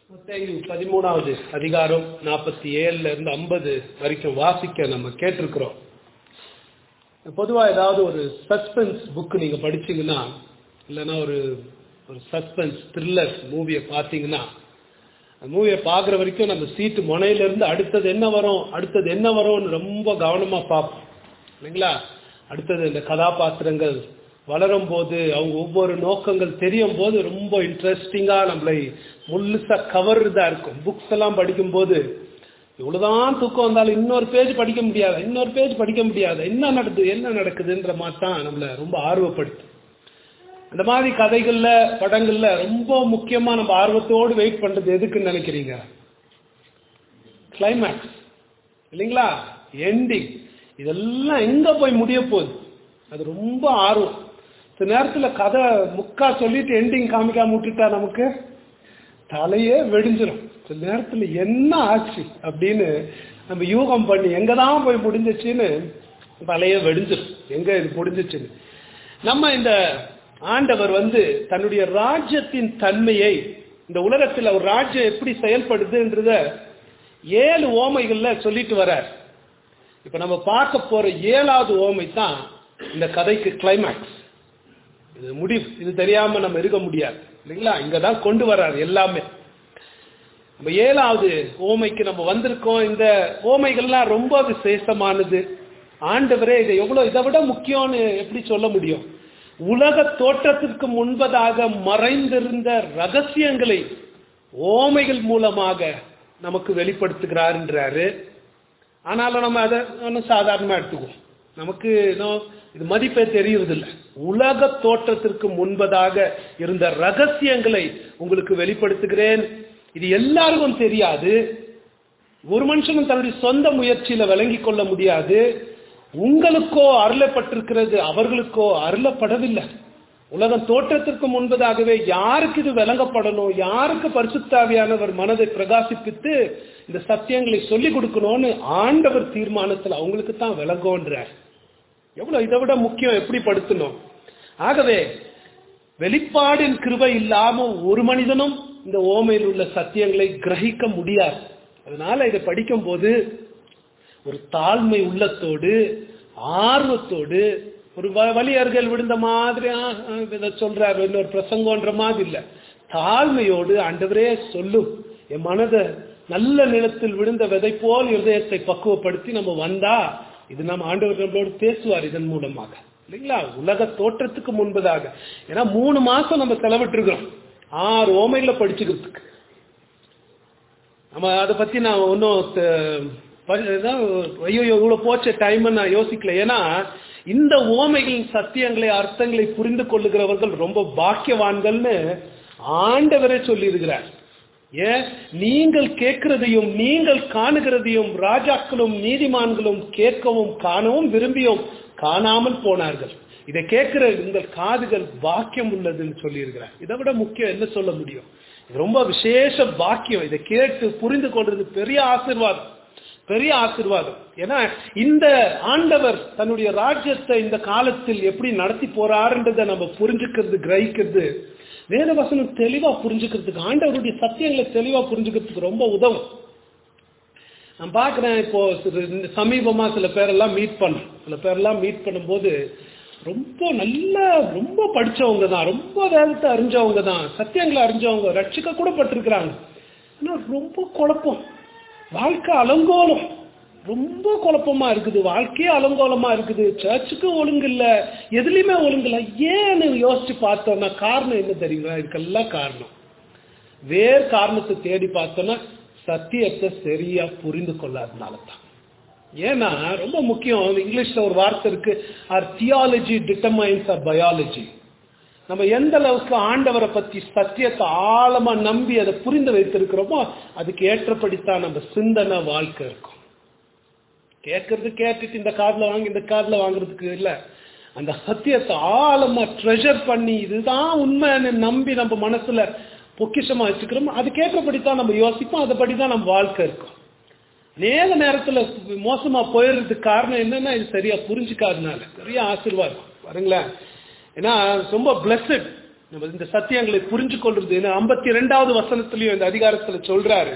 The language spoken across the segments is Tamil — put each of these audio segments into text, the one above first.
மத்தேயு பதிமூணாவது அதிகாரம் நாற்பத்தி ஏழுல இருந்து ஐம்பது வரைக்கும் வாசிக்க நம்ம கேட்டிருக்கிறோம் பொதுவா ஏதாவது ஒரு சஸ்பென்ஸ் புக் நீங்க படிச்சீங்கன்னா இல்லைன்னா ஒரு ஒரு சஸ்பென்ஸ் த்ரில்லர் மூவியை பார்த்தீங்கன்னா அந்த மூவியை பார்க்குற வரைக்கும் நம்ம சீட்டு முனையில இருந்து அடுத்தது என்ன வரும் அடுத்தது என்ன வரும்னு ரொம்ப கவனமா பார்ப்போம் இல்லைங்களா அடுத்தது இந்த கதாபாத்திரங்கள் வளரும் போது அவங்க ஒவ்வொரு நோக்கங்கள் தெரியும் போது ரொம்ப இன்ட்ரெஸ்டிங்கா நம்மளை முழுசா கவர்றதா இருக்கும் புக்ஸ் எல்லாம் படிக்கும்போது இவ்வளவுதான் தூக்கம் வந்தாலும் இன்னொரு பேஜ் படிக்க முடியாது இன்னொரு பேஜ் படிக்க முடியாது என்ன நடக்குது என்ன நடக்குதுன்ற மாதிரி தான் நம்மளை ரொம்ப ஆர்வப்படுத்து அந்த மாதிரி கதைகள்ல படங்கள்ல ரொம்ப முக்கியமா நம்ம ஆர்வத்தோடு வெயிட் பண்றது எதுக்குன்னு நினைக்கிறீங்க கிளைமேக்ஸ் இல்லைங்களா எண்டிங் இதெல்லாம் எங்க போய் முடிய போகுது அது ரொம்ப ஆர்வம் சில நேரத்துல கதை முக்கா சொல்லிட்டு எண்டிங் காமிக்காம விட்டுட்டா நமக்கு தலையே வெடிஞ்சிடும் சில நேரத்துல என்ன ஆச்சு அப்படின்னு நம்ம யூகம் பண்ணி எங்கதான் போய் முடிஞ்சிச்சுன்னு தலையே வெடிஞ்சிடும் எங்க இது முடிஞ்சிச்சுன்னு நம்ம இந்த ஆண்டவர் வந்து தன்னுடைய ராஜ்யத்தின் தன்மையை இந்த உலகத்தில் ஒரு ராஜ்யம் எப்படி செயல்படுதுன்றத ஏழு ஓமைகள்ல சொல்லிட்டு வர்றார் இப்ப நம்ம பார்க்க போற ஏழாவது ஓமை தான் இந்த கதைக்கு கிளைமேக்ஸ் இது முடிவு இது தெரியாம நம்ம இருக்க முடியாது இல்லைங்களா இங்கதான் கொண்டு வர்றாரு எல்லாமே நம்ம ஏழாவது ஓமைக்கு நம்ம வந்திருக்கோம் இந்த ஓமைகள்லாம் ரொம்ப விசேஷமானது ஆண்டவரே இதை எவ்வளவு இதை விட முக்கியம்னு எப்படி சொல்ல முடியும் உலக தோற்றத்திற்கு முன்பதாக மறைந்திருந்த ரகசியங்களை ஓமைகள் மூலமாக நமக்கு வெளிப்படுத்துகிறாருன்றாரு ஆனாலும் நம்ம அதை ஒன்றும் சாதாரணமாக எடுத்துக்குவோம் நமக்கு இன்னும் இது மதிப்பே தெரியறதில்லை உலக தோற்றத்திற்கு முன்பதாக இருந்த ரகசியங்களை உங்களுக்கு வெளிப்படுத்துகிறேன் இது எல்லாருக்கும் தெரியாது ஒரு மனுஷனும் தன்னுடைய சொந்த முயற்சியில விளங்கி கொள்ள முடியாது உங்களுக்கோ அருளப்பட்டிருக்கிறது அவர்களுக்கோ அருளப்படவில்லை உலகம் தோற்றத்திற்கு முன்பதாகவே யாருக்கு இது விளங்கப்படணும் யாருக்கு பரிசுத்தாவியானவர் மனதை பிரகாசிப்பித்து இந்த சத்தியங்களை சொல்லிக் கொடுக்கணும்னு ஆண்டவர் தீர்மானத்தில் அவங்களுக்கு தான் விளங்கும்ன்றார் எவ்வளவு இதை விட முக்கியம் எப்படி படுத்தணும் ஆகவே வெளிப்பாடின் கிருபை இல்லாம ஒரு மனிதனும் இந்த ஓமையில் உள்ள சத்தியங்களை கிரகிக்க முடியாது அதனால இதை படிக்கும் போது ஒரு தாழ்மை உள்ளத்தோடு ஆர்வத்தோடு ஒரு வலியர்கள் விழுந்த மாதிரி இதை சொல்றாரு இன்னொரு பிரசங்கன்ற மாதிரி இல்ல தாழ்மையோடு ஆண்டவரே சொல்லும் என் மனதை நல்ல நிலத்தில் விழுந்த விதை போல் இருதயத்தை பக்குவப்படுத்தி நம்ம வந்தா இது நம்ம ஆண்டவர் நம்மளோடு பேசுவார் இதன் மூலமாக இல்லைங்களா உலக தோற்றத்துக்கு முன்பதாக ஏன்னா மூணு மாசம் நம்ம செலவிட்டு இருக்கிறோம் ஆறு ஓமைகளை படிச்சுக்கிறதுக்கு நம்ம அதை பத்தி நான் ஒன்றும் ஐயோ இவ்வளவு போச்ச டைம் நான் யோசிக்கல ஏன்னா இந்த ஓமைகளின் சத்தியங்களை அர்த்தங்களை புரிந்து கொள்ளுகிறவர்கள் ரொம்ப பாக்கியவான்கள்னு ஆண்டவரே சொல்லி இருக்கிறார் ஏன் நீங்கள் கேட்கிறதையும் நீங்கள் காணுகிறதையும் ராஜாக்களும் நீதிமான்களும் கேட்கவும் காணவும் விரும்பியும் காணாமல் போனார்கள் இதை கேட்கிற உங்கள் காதுகள் பாக்கியம் உள்ளதுன்னு சொல்லியிருக்கிறார் இதை விட முக்கியம் என்ன சொல்ல முடியும் இது ரொம்ப விசேஷ பாக்கியம் இதை கேட்டு புரிந்து கொள்றது பெரிய ஆசிர்வாதம் பெரிய ஆசிர்வாதம் ஏன்னா இந்த ஆண்டவர் தன்னுடைய ராஜ்யத்தை இந்த காலத்தில் எப்படி நடத்தி போறாருன்றதை நம்ம புரிஞ்சுக்கிறது கிரகிக்கிறது வேத வசனம் தெளிவா புரிஞ்சுக்கிறதுக்கு ஆண்டவருடைய சத்தியங்களை தெளிவா புரிஞ்சுக்கிறதுக்கு ரொம்ப உதவும் நான் பாக்குறேன் இப்போ சமீபமா சில பேரெல்லாம் மீட் பண்ண சில பேரெல்லாம் மீட் பண்ணும்போது ரொம்ப நல்ல ரொம்ப படிச்சவங்க தான் ரொம்ப வேதத்தை அறிஞ்சவங்க தான் சத்தியங்களை அறிஞ்சவங்க ரட்சிக்க கூட பட்டிருக்கிறாங்க ஆனா ரொம்ப குழப்பம் வாழ்க்கை அலங்கோலம் ரொம்ப குழப்பமா இருக்குது வாழ்க்கையே அலங்கோலமா இருக்குது சர்ச்சுக்கு ஒழுங்கு இல்ல எதுலையுமே ஒழுங்கு இல்லை ஏன்னு யோசிச்சு பார்த்தோம்னா காரணம் என்ன தெரியுங்களா இதுக்கெல்லாம் காரணம் வேறு காரணத்தை தேடி பார்த்தோம்னா சத்தியத்தை சரியா புரிந்து கொள்ளாதனால தான் ஏன்னா ரொம்ப முக்கியம் இங்கிலீஷ்ல ஒரு வார்த்தை இருக்கு our theology determines our biology நம்ம எந்த அளவுக்கு ஆண்டவரை பத்தி சத்தியத்தை ஆழமா நம்பி அதை புரிந்து வைத்திருக்கிறோமோ அதுக்கு ஏற்றபடித்தான் நம்ம சிந்தனை வாழ்க்கை இருக்கும் கேட்கறது கேட்டுட்டு இந்த கார்ல வாங்கி இந்த கார்ல வாங்குறதுக்கு இல்ல அந்த சத்தியத்தை ஆழமா ட்ரெஷர் பண்ணி இதுதான் உண்மைன்னு நம்பி நம்ம மனசுல பொக்கிஷமா வச்சுக்கிறோமோ அதுக்கு ஏற்றபடித்தான் நம்ம யோசிப்போம் அதைப்படிதான் நம்ம வாழ்க்கை இருக்கும் நேர நேரத்துல மோசமா போயிடுறதுக்கு காரணம் என்னன்னா இது சரியா புரிஞ்சுக்காதனால பெரிய ஆசீர்வாதம் பாருங்களேன் ஏன்னா ரொம்ப பிளஸட் நம்ம இந்த சத்தியங்களை புரிஞ்சு கொள்றது ஐம்பத்தி ரெண்டாவது வசனத்திலையும் இந்த அதிகாரத்துல சொல்றாரு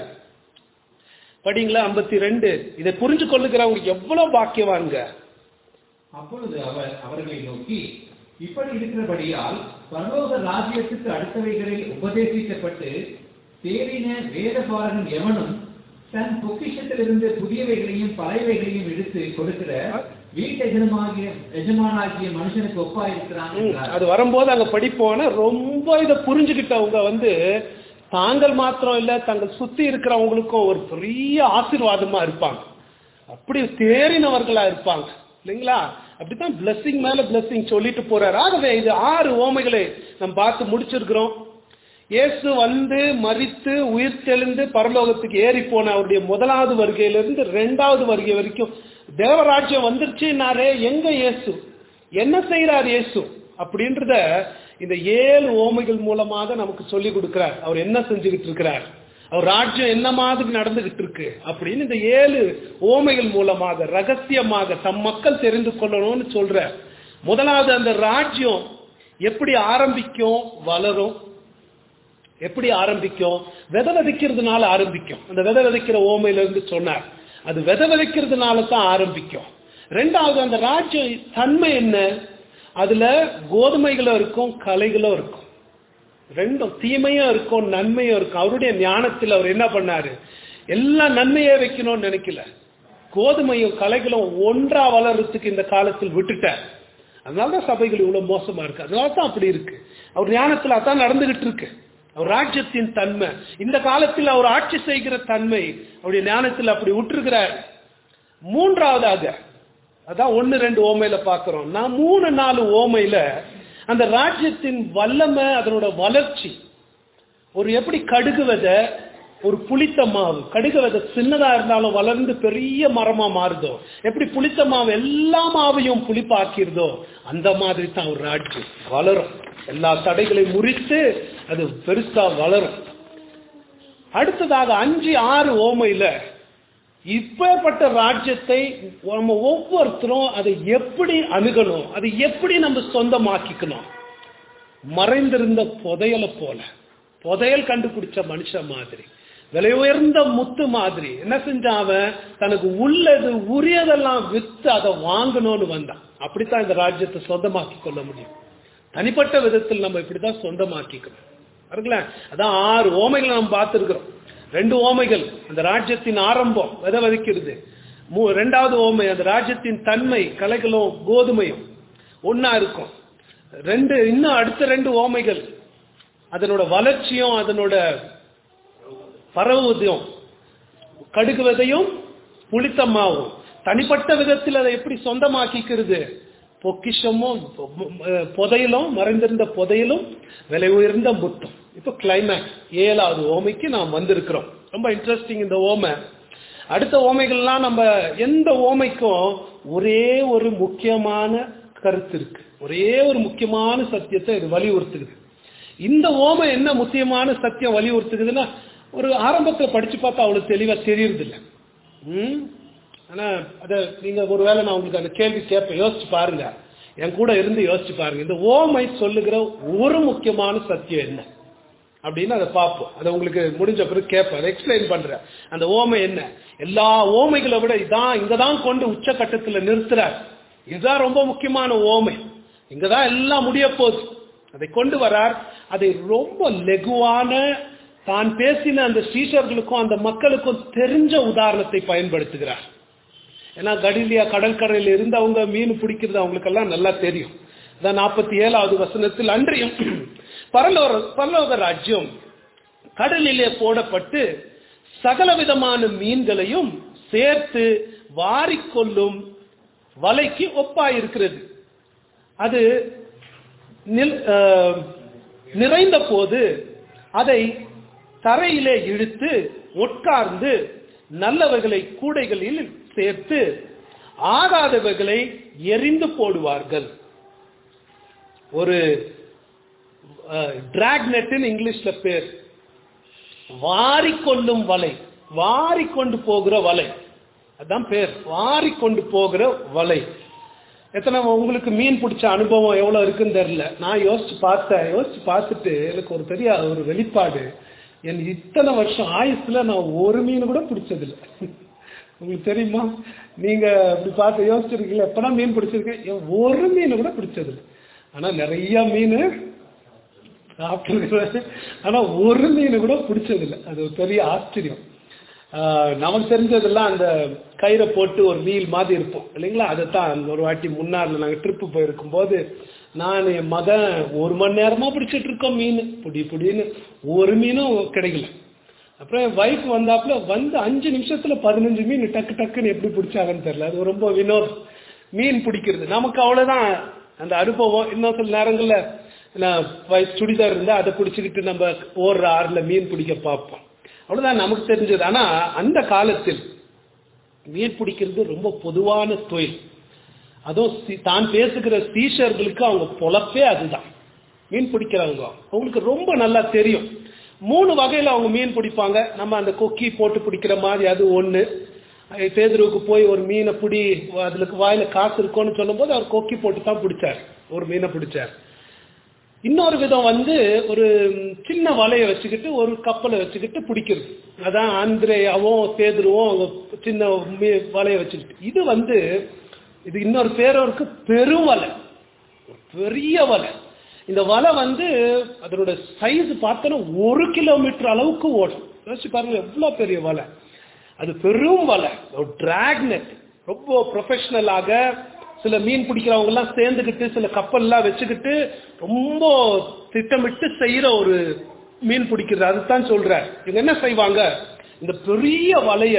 படிங்களா ஐம்பத்தி ரெண்டு இதை புரிஞ்சு கொள்ளுகிறவங்க எவ்வளவு பாக்கியவாங்க அப்பொழுது அவர் அவர்களை நோக்கி இப்படி இருக்கிறபடியால் பரலோக ராஜ்யத்துக்கு அடுத்தவைகளில் உபதேசிக்கப்பட்டு தேறின வேதபாரகன் எவனும் தன் பொக்கிஷத்திலிருந்து புதியவைகளையும் பழையவைகளையும் எடுத்து கொடுக்கிற வீட்டு எஜமாகிய எஜமானாகிய மனுஷனுக்கு ஒப்பாயிருக்கிறான் ம், என்றார். அது வரும்போது அங்க படிப்போனா ரொம்ப இதை புரிஞ்சுக்கிட்டவங்க வந்து தாங்கள் மாத்திரம் இல்ல தங்கள் சுத்தி இருக்கிறவங்களுக்கும் ஒரு பெரிய ஆசீர்வாதமா இருப்பாங்க அப்படி தேறினவர்களா இருப்பாங்க இல்லைங்களா அப்படித்தான் blessing மேல blessing சொல்லிட்டு போறாரு ஆகவே இது ஆறு ஓமைகளை நம்ம பார்த்து முடிச்சிருக்கிறோம் இயேசு வந்து மரித்து உயிர் தெளிந்து பரலோகத்துக்கு ஏறி போன அவருடைய முதலாவது வருகையிலிருந்து ரெண்டாவது வருகை வரைக்கும் தேவராஜ்யம் வந்துருச்சுன்னாரே எங்க இயேசு என்ன செய்யறார் இயேசு அப்படின்றத இந்த ஏழு ஓமைகள் மூலமாக நமக்கு சொல்லி கொடுக்கிறார் அவர் என்ன செஞ்சுக்கிட்டு இருக்கிறார் அவர் ராஜ்யம் என்ன மாதிரி நடந்துகிட்டு இருக்கு அப்படின்னு இந்த ஏழு ஓமைகள் மூலமாக ரகசியமாக தம் மக்கள் தெரிந்து கொள்ளணும்னு சொல்ற முதலாவது அந்த ராஜ்யம் எப்படி ஆரம்பிக்கும் வளரும் எப்படி ஆரம்பிக்கும் விதை விதைக்கிறதுனால ஆரம்பிக்கும் அந்த விதை விதைக்கிற ஓமையில இருந்து சொன்னார் அது விதை விதைக்கிறதுனால தான் ஆரம்பிக்கும் ரெண்டாவது அந்த ராஜ்யம் தன்மை என்ன அதுல கோதுமைகளும் இருக்கும் கலைகளும் இருக்கும் ரெண்டும் தீமையும் இருக்கும் நன்மையும் இருக்கும் அவருடைய ஞானத்தில் அவர் என்ன பண்ணாரு எல்லாம் நன்மையே வைக்கணும்னு நினைக்கல கோதுமையும் கலைகளும் ஒன்றா வளர்றதுக்கு இந்த காலத்தில் விட்டுட்டார் அதனாலதான் சபைகள் இவ்வளவு மோசமா இருக்கு அதனால தான் அப்படி இருக்கு அவர் ஞானத்தில் அதான் நடந்துகிட்டு இருக்கு அவர் ராஜ்யத்தின் தன்மை இந்த காலத்தில் அவர் ஆட்சி செய்கிற தன்மை அவருடைய ஞானத்தில் அப்படி விட்டுருக்கிறார் மூன்றாவதாக அதான் ஒன்னு ரெண்டு ஓமையில பாக்குறோம் நான் மூணு நாலு ஓமையில அந்த ராஜ்யத்தின் வல்லமை அதனோட வளர்ச்சி ஒரு எப்படி கடுகு விதை ஒரு புளித்த மாவு கடுகு விதை சின்னதா இருந்தாலும் வளர்ந்து பெரிய மரமா மாறுதோ எப்படி புளித்த மாவு எல்லா மாவையும் புளிப்பாக்கிருதோ அந்த மாதிரி தான் ஒரு ராஜ்யம் வளரும் எல்லா தடைகளையும் முறித்து அது பெருசா வளரும் அடுத்ததாக அஞ்சு ஆறு ஓமையில இப்பேற்பட்ட ராஜ்யத்தை நம்ம ஒவ்வொருத்தரும் அதை எப்படி அணுகணும் அதை எப்படி நம்ம சொந்தமாக்கிக்கணும் மறைந்திருந்த புதையலை போல புதையல் கண்டுபிடிச்ச மனுஷன் மாதிரி விலை உயர்ந்த முத்து மாதிரி என்ன செஞ்சான் அவன் தனக்கு உள்ளது உரியதெல்லாம் வித்து அதை வாங்கணும்னு வந்தான் அப்படித்தான் இந்த ராஜ்யத்தை சொந்தமாக்கி கொள்ள முடியும் தனிப்பட்ட விதத்தில் நம்ம இப்படிதான் சொந்தமாக்கிக்கணும் பாருங்களேன் அதான் ஆறு ஓமைகளை நம்ம பார்த்திருக்கிறோம் ரெண்டு ஓமைகள் அந்த ராஜ்யத்தின் ஆரம்பம் விதை விதைக்கிறது மூ ரெண்டாவது ஓமை அந்த ராஜ்யத்தின் தன்மை கலைகளும் கோதுமையும் ஒன்னா இருக்கும் ரெண்டு இன்னும் அடுத்த ரெண்டு ஓமைகள் அதனோட வளர்ச்சியும் அதனோட பரவுவதும் கடுகு விதையும் புளித்தம்மாவும் தனிப்பட்ட விதத்தில் அதை எப்படி சொந்தமாக்கிக்கிறது பொக்கிஷமும் பொ- புதையலும் மறைந்திருந்த புதையலும் விலை உயர்ந்த முத்தும் இப்போ கிளைமேக்ஸ் ஏழாவது ஓமைக்கு நாம் வந்திருக்கிறோம் ரொம்ப இன்ட்ரெஸ்டிங் இந்த ஓமை அடுத்த ஓமைகள்லாம் நம்ம எந்த ஓமைக்கும் ஒரே ஒரு முக்கியமான கருத்து இருக்கு ஒரே ஒரு முக்கியமான சத்தியத்தை இது வலியுறுத்துக்குது இந்த ஓமை என்ன முக்கியமான சத்தியம் வலியுறுத்துக்குதுன்னா ஒரு ஆரம்பத்துல படிச்சு பார்த்தா அவ்வளவு தெளிவா தெரியறது இல்ல ம் ஆனா அத நீங்க ஒருவேளை நான் உங்களுக்கு அந்த கேள்வி கேட்பேன் யோசிச்சு பாருங்க என் கூட இருந்து யோசிச்சு பாருங்க இந்த ஓமை சொல்லுகிற ஒரு முக்கியமான சத்தியம் என்ன அப்படின்னு அதை பார்ப்போம் அதை உங்களுக்கு முடிஞ்ச பிறகு கேட்பேன் அதை எக்ஸ்பிளைன் பண்றேன் அந்த ஓமை என்ன எல்லா ஓமைகளை விட இதான் இங்கதான் கொண்டு உச்சக்கட்டத்துல நிறுத்துறார் இதுதான் ரொம்ப முக்கியமான ஓமை இங்கதான் எல்லாம் முடிய போகுது அதை கொண்டு வரார் அதை ரொம்ப லெகுவான தான் பேசின அந்த சீஷர்களுக்கும் அந்த மக்களுக்கும் தெரிஞ்ச உதாரணத்தை பயன்படுத்துகிறார் ஏன்னா கடிலியா கடற்கரையில் இருந்தவங்க மீன் பிடிக்கிறது அவங்களுக்கெல்லாம் நல்லா தெரியும் அதான் நாற்பத்தி ஏழாவது வசனத்தில் அன்றையும் பரலோக பரலோக ராஜ்யம் கடலிலே போடப்பட்டு சகல விதமான மீன்களையும் சேர்த்து வாரிக்கொள்ளும் வலைக்கு ஒப்பாயிருக்கிறது அது நில்- அஹ், நிறைந்த போது அதை தரையிலே இழுத்து உட்கார்ந்து நல்லவர்களை கூடைகளில் சேர்த்து ஆகாதவர்களை எரிந்து போடுவார்கள் ஒரு டிராக் நெட்னு இங்கிலீஷ்ல பேர் வாரிக்கொள்ளும் வலை வாரிக்கொண்டு போகிற வலை அதான் பேர் வாரிக்கொண்டு போகிற வலை எத்தனை உங்களுக்கு மீன் பிடிச்ச அனுபவம் எவ்வளோ இருக்குன்னு தெரியல நான் யோசிச்சு பார்த்தேன் யோசிச்சு பார்த்துட்டு எனக்கு ஒரு பெரிய ஒரு வெளிப்பாடு என் இத்தனை வருஷம் ஆயுசுல நான் ஒரு மீன் கூட பிடிச்சதில்லை உங்களுக்கு தெரியுமா நீங்க இப்படி பார்த்து யோசிச்சிருக்கீங்களா எப்பதான் மீன் பிடிச்சிருக்கேன் என் ஒரு மீன் கூட பிடிச்சதில்லை ஆனா நிறைய மீன் சாப்பிட்டுருக்கிறேன் ஆனா ஒரு மீன் கூட பிடிச்சதில்லை அது ஒரு பெரிய ஆச்சரியம் ஆஹ் நமக்கு தெரிஞ்சதெல்லாம் அந்த கயிறை போட்டு ஒரு நீல் மாதிரி இருப்போம் இல்லைங்களா அதைத்தான் ஒரு வாட்டி முன்னாள் நாங்கள் ட்ரிப்பு போயிருக்கும் போது நான் என் மகன் ஒரு மணி நேரமா பிடிச்சிட்டு இருக்கோம் மீன் புடி புடின்னு ஒரு மீனும் கிடைக்கல அப்புறம் என் ஒய்ஃப் வந்தாப்புல வந்து அஞ்சு நிமிஷத்துல பதினஞ்சு மீன் டக்கு டக்குன்னு எப்படி பிடிச்சாங்கன்னு தெரியல அது ரொம்ப வினோத் மீன் பிடிக்கிறது நமக்கு அவ்வளவுதான் அந்த அனுபவம் இன்னும் சில நேரங்கள்ல நான் வயசு சுடிதார் இருந்தா அதை பிடிச்சிக்கிட்டு நம்ம ஓடுற ஆறுல மீன் பிடிக்க பார்ப்போம் அவ்வளவுதான் நமக்கு தெரிஞ்சது ஆனா அந்த காலத்தில் மீன் பிடிக்கிறது ரொம்ப பொதுவான தொழில் அதுவும் சி- தான் பேசுகிற சீஷர்களுக்கு அவங்க பொழப்பே அதுதான் மீன் பிடிக்கிறவங்க அவங்களுக்கு ரொம்ப நல்லா தெரியும் மூணு வகையில அவங்க மீன் பிடிப்பாங்க நம்ம அந்த கொக்கி போட்டு பிடிக்கிற மாதிரி அது ஒண்ணு அஹ் பேதுருவுக்கு போய் ஒரு மீனை பிடி அதுக்கு வாயில காசு இருக்கும்னு சொல்லும்போது அவர் கொக்கி போட்டு தான் பிடிச்சார் ஒரு மீனை பிடிச்சார் இன்னொரு விதம் வந்து ஒரு சின்ன வலையை வச்சுக்கிட்டு ஒரு கப்பலை வச்சுக்கிட்டு பிடிக்கிறது அதான் ஆந்திரேயாவும் பேதுருவும் அவங்க சின்ன மீ- வலையை வச்சுக்கிட்டு இது வந்து இது இன்னொரு பேரோருக்கு பெரும் வலை பெரிய வலை இந்த வலை வந்து அதனோட சைஸ் பார்த்தோன்னா ஒரு கிலோமீட்டர் அளவுக்கு ஓடும் யோசிச்சு பாருங்க எவ்வளவு பெரிய வலை அது பெரும் வலை ஒரு டிராக்னெட் ரொம்ப ப்ரொஃபஷனலாக சில மீன் பிடிக்கிறவங்க எல்லாம் சேர்ந்துக்கிட்டு சில கப்பல்லாம் வச்சுக்கிட்டு ரொம்ப திட்டமிட்டு செய்யற ஒரு மீன் பிடிக்கிறது அதுதான் சொல்றார் இவங்க என்ன செய்வாங்க இந்த பெரிய வலைய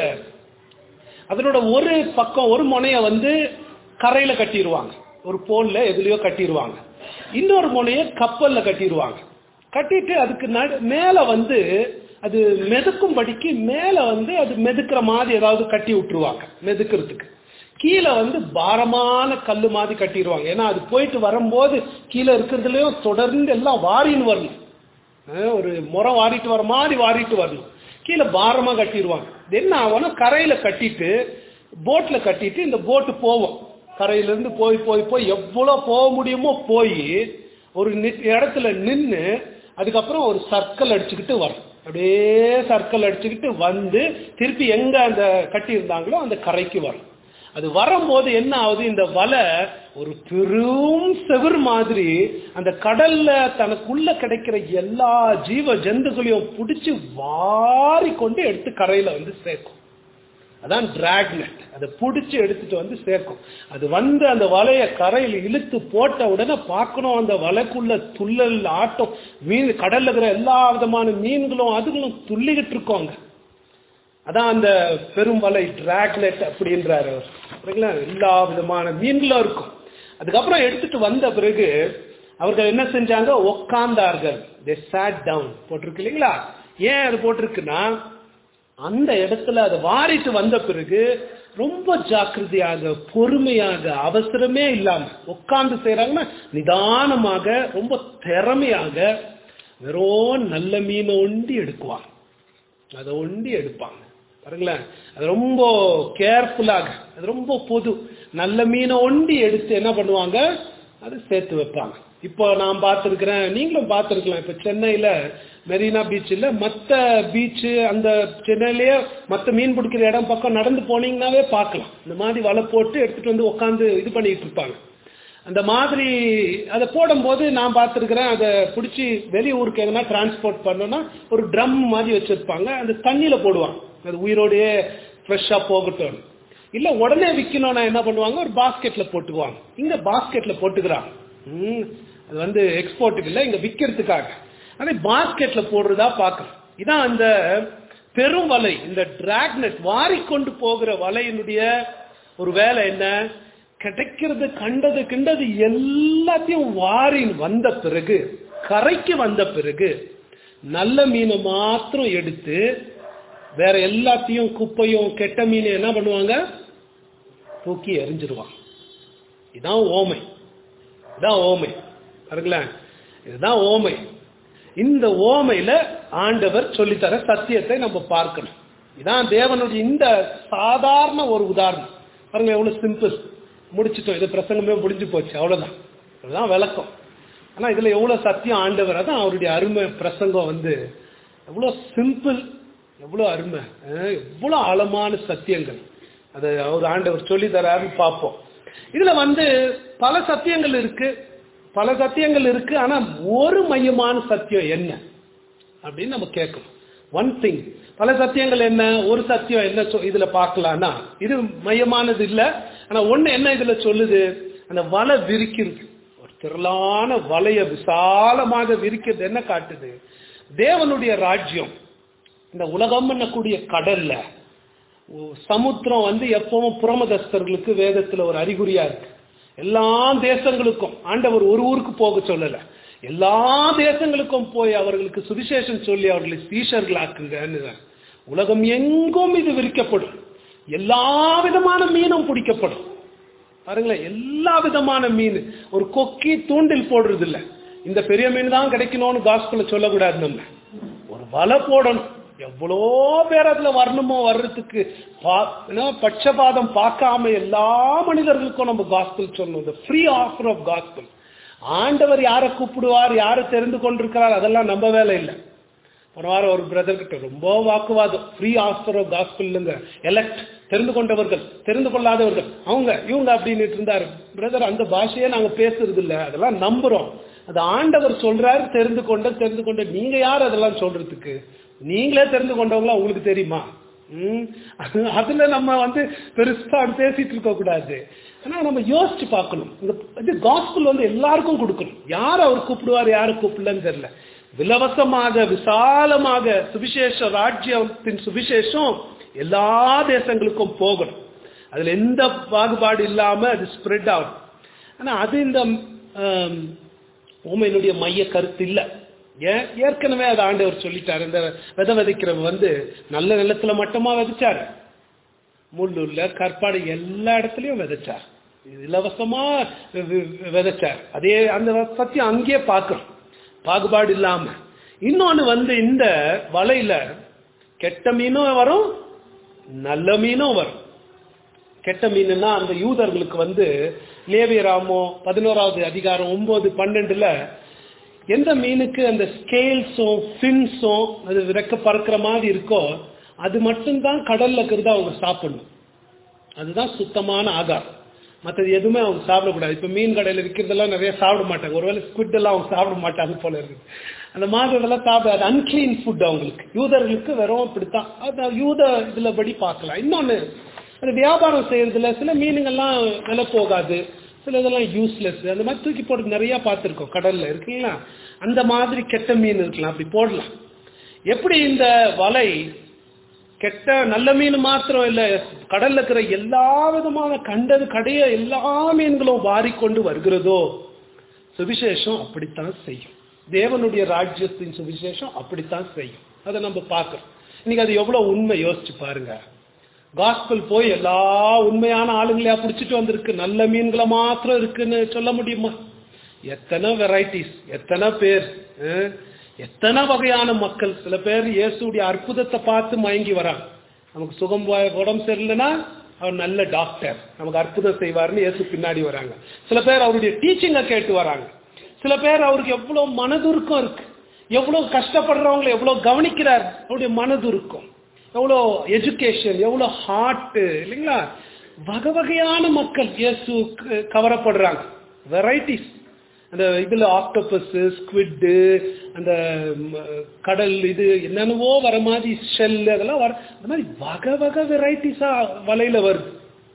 அதனோட ஒரு பக்கம் ஒரு முனைய வந்து கரையில கட்டிடுவாங்க ஒரு போன்ல எதுலயோ கட்டிடுவாங்க இன்னொரு முனைய கப்பல்ல கட்டிடுவாங்க கட்டிட்டு அதுக்கு நடு மேல வந்து அது மெதுக்கும்படிக்கு மேல வந்து அது மெதுக்குற மாதிரி ஏதாவது கட்டி விட்டுருவாங்க மெதுக்கிறதுக்கு கீழே வந்து பாரமான கல்லு மாதிரி கட்டிடுவாங்க ஏன்னா அது போயிட்டு வரும்போது கீழே இருக்கிறதுலயும் தொடர்ந்து எல்லாம் வாரின்னு வரணும் அஹ் ஒரு முறை வாரிட்டு வர மாதிரி வாரிட்டு வரணும் கீழே பாரமா கட்டிடுவாங்க இது என்ன ஆகும்னா கரையில கட்டிட்டு போட்ல கட்டிட்டு இந்த போட்டு போவோம் கரையில இருந்து போய் போய் போய் எவ்வளவு போக முடியுமோ போய் ஒரு நி- இடத்துல நின்னு அதுக்கப்புறம் ஒரு சர்க்கிள் அடிச்சுக்கிட்டு வரும் அப்படியே சர்க்கிள் அடிச்சுக்கிட்டு வந்து திருப்பி எங்க அந்த கட்டி இருந்தாங்களோ அந்த கரைக்கு வரும் அது வரும்போது என்ன ஆகுது இந்த வலை ஒரு பெரும் செவுர் மாதிரி அந்த கடல்ல தனக்குள்ள கிடைக்கிற எல்லா ஜீவ ஜந்துகளையும் பிடிச்சு வாரி கொண்டு எடுத்து கரையில வந்து சேர்க்கும் அதான் டிராக்னெட் அதை பிடிச்சி எடுத்துட்டு வந்து சேர்க்கும் அது வந்து அந்த வலைய கரையில் இழுத்து போட்ட உடனே பார்க்கணும் அந்த வலைக்குள்ள துள்ளல் ஆட்டம் மீன் கடல்ல இருக்கிற எல்லா விதமான மீன்களும் அதுகளும் துள்ளிக்கிட்டு இருக்கோங்க அதான் அந்த பெரும் வலை டிராக்னெட் அப்படின்றாரு அவர் சரிங்களா எல்லா விதமான மீன்களும் இருக்கும் அதுக்கப்புறம் எடுத்துட்டு வந்த பிறகு அவர்கள் என்ன செஞ்சாங்க உக்காந்தார்கள் தே sat டவுன் போட்டிருக்கு இல்லைங்களா ஏன் அது போட்டிருக்குன்னா அந்த இடத்துல அதை வாரிட்டு வந்த பிறகு ரொம்ப ஜாக்கிரதையாக பொறுமையாக அவசரமே இல்லாம உட்கார்ந்து செய்யறாங்கன்னா நிதானமாக ரொம்ப திறமையாக வெறும் நல்ல மீனை ஒண்டி எடுக்குவாங்க அதை ஒண்டி எடுப்பாங்க பாருங்களேன் அது ரொம்ப கேர்ஃபுல்லாக அது ரொம்ப பொது நல்ல மீனை ஒண்டி எடுத்து என்ன பண்ணுவாங்க அது சேர்த்து வைப்பாங்க இப்போ நான் பார்த்துருக்கிறேன் நீங்களும் பார்த்துருக்கலாம் இப்போ சென்னையில் மெரினா பீச்சில் மற்ற பீச்சு அந்த சென்னையிலேயே மற்ற மீன் பிடிக்கிற இடம் பக்கம் நடந்து போனீங்கன்னாவே பார்க்கலாம் இந்த மாதிரி வலை போட்டு எடுத்துட்டு வந்து உட்காந்து இது பண்ணிட்டு இருப்பாங்க அந்த மாதிரி அதை போடும்போது நான் பார்த்துருக்கிறேன் அதை பிடிச்சி வெளியூருக்கு எதனா டிரான்ஸ்போர்ட் பண்ணோன்னா ஒரு ட்ரம் மாதிரி வச்சிருப்பாங்க அந்த தண்ணியில் போடுவாங்க அது உயிரோடையே ஃப்ரெஷ்ஷாக போகட்டும் இல்லை உடனே விற்கணும்னா என்ன பண்ணுவாங்க ஒரு பாஸ்கெட்டில் போட்டுக்குவாங்க இங்கே பாஸ்கெட்டில் போட்டுக்கிறாங்க ம், அது வந்து எக்ஸ்போர்ட்டுக்கு இல்லை இங்கே விற்கிறதுக்காக அதே பாஸ்கெட்டில் போடுறதா பார்க்கலாம் இதான் அந்த பெரும் வலை இந்த டிராக்னெட் வாரிக்கொண்டு போகிற வலையினுடைய ஒரு வேலை என்ன கிடைக்கிறது கண்டது கிண்டது எல்லாத்தையும் வாரி வந்த பிறகு கரைக்கு வந்த பிறகு நல்ல மீனை மாத்திரம் எடுத்து வேற எல்லாத்தையும் குப்பையும் கெட்ட மீனை என்ன பண்ணுவாங்க தூக்கி எறிஞ்சிருவாங்க இதான் ஓமை இதான் ஓமை பாருங்களேன் இதுதான் ஓமை இந்த ஓமையில ஆண்டவர் சொல்லித்தர சத்தியத்தை நம்ம பார்க்கணும் இதான் தேவனுடைய இந்த சாதாரண ஒரு உதாரணம் பாருங்க எவ்வளவு சிம்பிள் முடிச்சிட்டோம் இது பிரசங்கமே முடிஞ்சு போச்சு அவ்வளவுதான் அதுதான் விளக்கம் ஆனா இதுல எவ்வளவு சத்தியம் ஆண்டவர் அதான் அவருடைய அருமை பிரசங்கம் வந்து எவ்வளவு சிம்பிள் எவ்வளவு அருமை அஹ் எவ்வளவு ஆழமான சத்தியங்கள் அதை அவர் ஆண்டவர் சொல்லி தராருன்னு பார்ப்போம் இதுல வந்து பல சத்தியங்கள் இருக்கு பல சத்தியங்கள் இருக்கு ஆனா ஒரு மையமான சத்தியம் என்ன அப்படின்னு நம்ம கேட்கணும் ஒன் திங் பல சத்தியங்கள் என்ன ஒரு சத்தியம் என்ன சொ- இதுல பார்க்கலாம்னா இது மையமானது இல்ல ஆனா ஒண்ணு என்ன இதுல சொல்லுது அந்த வலை விரிக்கிறது ஒரு திரளான வலைய விசாலமாக விரிக்கிறது என்ன காட்டுது தேவனுடைய ராஜ்யம் இந்த உலகம் என்னக்கூடிய கடல்ல ஒ- சமுத்திரம் வந்து எப்பவும் புறமதஸ்தர்களுக்கு வேதத்துல ஒரு அறிகுறியா இருக்கு எல்லா தேசங்களுக்கும் ஆண்டவர் ஒரு ஊருக்கு போக சொல்லல எல்லா தேசங்களுக்கும் போய் அவர்களுக்கு சுவிசேஷம் சொல்லி அவர்களை சீஷர்களாக்குங்கன்னு உலகம் எங்கும் இது விரிக்கப்படும் எல்லா விதமான மீனும் பிடிக்கப்படும் பாருங்களேன் எல்லா விதமான மீன் ஒரு கொக்கி தூண்டில் போடுறது இல்ல இந்த பெரிய மீன் தான் கிடைக்கணும்னு காஸ்பல சொல்லக்கூடாது நம்ம ஒரு வலை போடணும் எவ்வளோ பேர் அதுல வரணுமோ வர்றதுக்கு பா- என்ன, பட்சபாதம் பார்க்காம எல்லா மனிதர்களுக்கும் நம்ம காஸ்பல் சொல்லணும் ஃப்ரீ ஆஃபர் ஆஃப் காஸ்பல் ஆண்டவர் யாரை கூப்பிடுவார் யாரை தெரிந்து கொண்டிருக்கிறார் அதெல்லாம் நம்ம வேலை இல்லை ஒரு வாரம் ஒரு பிரதர் கிட்ட ரொம்ப வாக்குவாதம் ஃப்ரீ ஆஸ்பர் ஆஃப் காஸ்பிள்ங்க எலெக்ட் தெரிந்து கொண்டவர்கள் தெரிந்து கொள்ளாதவர்கள் அவங்க இவங்க அப்படின்னு இருந்தாரு பிரதர் அந்த பாஷையே நாங்க பேசுறது இல்ல அதெல்லாம் நம்புறோம் அது ஆண்டவர் சொல்றாரு தெரிந்து கொண்ட தெரிந்து கொண்ட நீங்க யார் அதெல்லாம் சொல்றதுக்கு நீங்களே தெரிந்து கொண்டவங்களா உங்களுக்கு தெரியுமா ம், அது- அதுல நம்ம வந்து பெருசா பேசிட்டு இருக்க கூடாது ஆனா நம்ம யோசிச்சு பார்க்கணும் இந்த இது காஸ்பிள் வந்து எல்லாருக்கும் கொடுக்கணும் யார் அவர் கூப்பிடுவார் யாரு கூப்பிடலன்னு தெரியல விலவசமாக விசாலமாக சுவிசேஷ ராஜ்யத்தின் சுவிசேஷம் எல்லா தேசங்களுக்கும் போகணும் அதுல எந்த பாகுபாடு இல்லாம அது ஸ்ப்ரெட் ஆகும் ஆனா அது இந்த ஆம், உமையினுடைய மைய கருத்து இல்ல ஏன் ஏற்கனவே அதை ஆண்டவர் சொல்லிட்டாரு இந்த விதை விதைக்கிறவன் வந்து நல்ல நிலத்துல மட்டுமா விதைச்சாரு முள்ளுள்ள கற்பாடு எல்லா இடத்துலயும் விதைச்சார் இலவசமா வி- வி- விதைச்சார் அதே அந்த சத்தியம் அங்கேயே பார்க்கணும் பாகுபாடு இல்லாம இன்னொன்னு வந்து இந்த வலையில கெட்ட மீனும் வரும் நல்ல மீனும் வரும் கெட்ட மீனுன்னா அந்த யூதர்களுக்கு வந்து லேவியராமோ பதினோராவது அதிகாரம் ஒன்பது பன்னெண்டுல எந்த மீனுக்கு அந்த ஸ்கேல்ஸும் ஃபின்ஸும் அது ரெக்க பறக்கிற மாதிரி இருக்கோ அது மட்டும்தான் கடல்ல இருக்கிறத அவங்க சாப்பிடணும் அதுதான் சுத்தமான ஆகாரம் மற்றது எதுவுமே அவங்க சாப்பிடக்கூடாது இப்ப மீன் கடையில் விற்கிறதெல்லாம் நிறைய சாப்பிட மாட்டாங்க ஒருவேளை ஸ்குட் எல்லாம் அவங்க சாப்பிட மாட்டாங்க போல இருக்கு அந்த மாதிரி இதெல்லாம் சாப்பிட அது அன்கிளீன் ஃபுட் அவங்களுக்கு யூதர்களுக்கு வெறும் இப்படித்தான் அது யூத இதுல படி பார்க்கலாம் இன்னொன்னு அது வியாபாரம் செய்யறதுல சில மீனுங்கள்லாம் விலை போகாது சில இதெல்லாம் யூஸ்லெஸ் அந்த மாதிரி தூக்கி போட்டு நிறைய பார்த்துருக்கோம் கடல்ல இருக்குங்களா அந்த மாதிரி கெட்ட மீன் இருக்கலாம் அப்படி போடலாம் எப்படி இந்த வலை கெட்ட நல்ல மீன் மாத்திரம் இல்ல கடல்ல இருக்கிற எல்லா விதமான கண்டது கடைய எல்லா மீன்களும் வாரிக்கொண்டு வருகிறதோ சுவிசேஷம் அப்படித்தான் செய்யும் தேவனுடைய ராஜ்யத்தின் சுவிசேஷம் அப்படித்தான் செய்யும் அதை நம்ம பார்க்கிறோம் இன்னைக்கு அது எவ்வளவு உண்மை யோசிச்சு பாருங்க காஸ்பல் போய் எல்லா உண்மையான ஆளுங்களையா புடிச்சிட்டு வந்திருக்கு நல்ல மீன்களை மாத்திரம் இருக்குன்னு சொல்ல முடியுமா எத்தனை வெரைட்டிஸ் எத்தனை பேர் அஹ், எத்தனை வகையான மக்கள் சில பேர் இயேசுடைய அற்புதத்தை பார்த்து மயங்கி வராங்க நமக்கு சுகம் வ- உடம்பு சரியில்லைன்னா அவர் நல்ல டாக்டர் நமக்கு அற்புதம் செய்வார்னு இயேசு பின்னாடி வராங்க சில பேர் அவருடைய டீச்சிங்கை கேட்டு வராங்க சில பேர் அவருக்கு எவ்வளவு மனதுருக்கம் இருக்கு எவ்வளவு கஷ்டப்படுறவங்களை எவ்வளவு கவனிக்கிறார் அவருடைய மனதுருக்கம் எவ்வளோ எஜுகேஷன் எவ்வளோ ஹார்ட் இல்லைங்களா வகை வகையான மக்கள் இயேசு கவரப்படுறாங்க வெரைட்டிஸ் அந்த இதுல ஆக்டோபஸ் ஸ்குவிட்டு அந்த ம், கடல் இது என்னென்னவோ வர மாதிரி ஷெல் அதெல்லாம் வர அந்த மாதிரி வகை வகை வெரைட்டிஸா வலையில வருது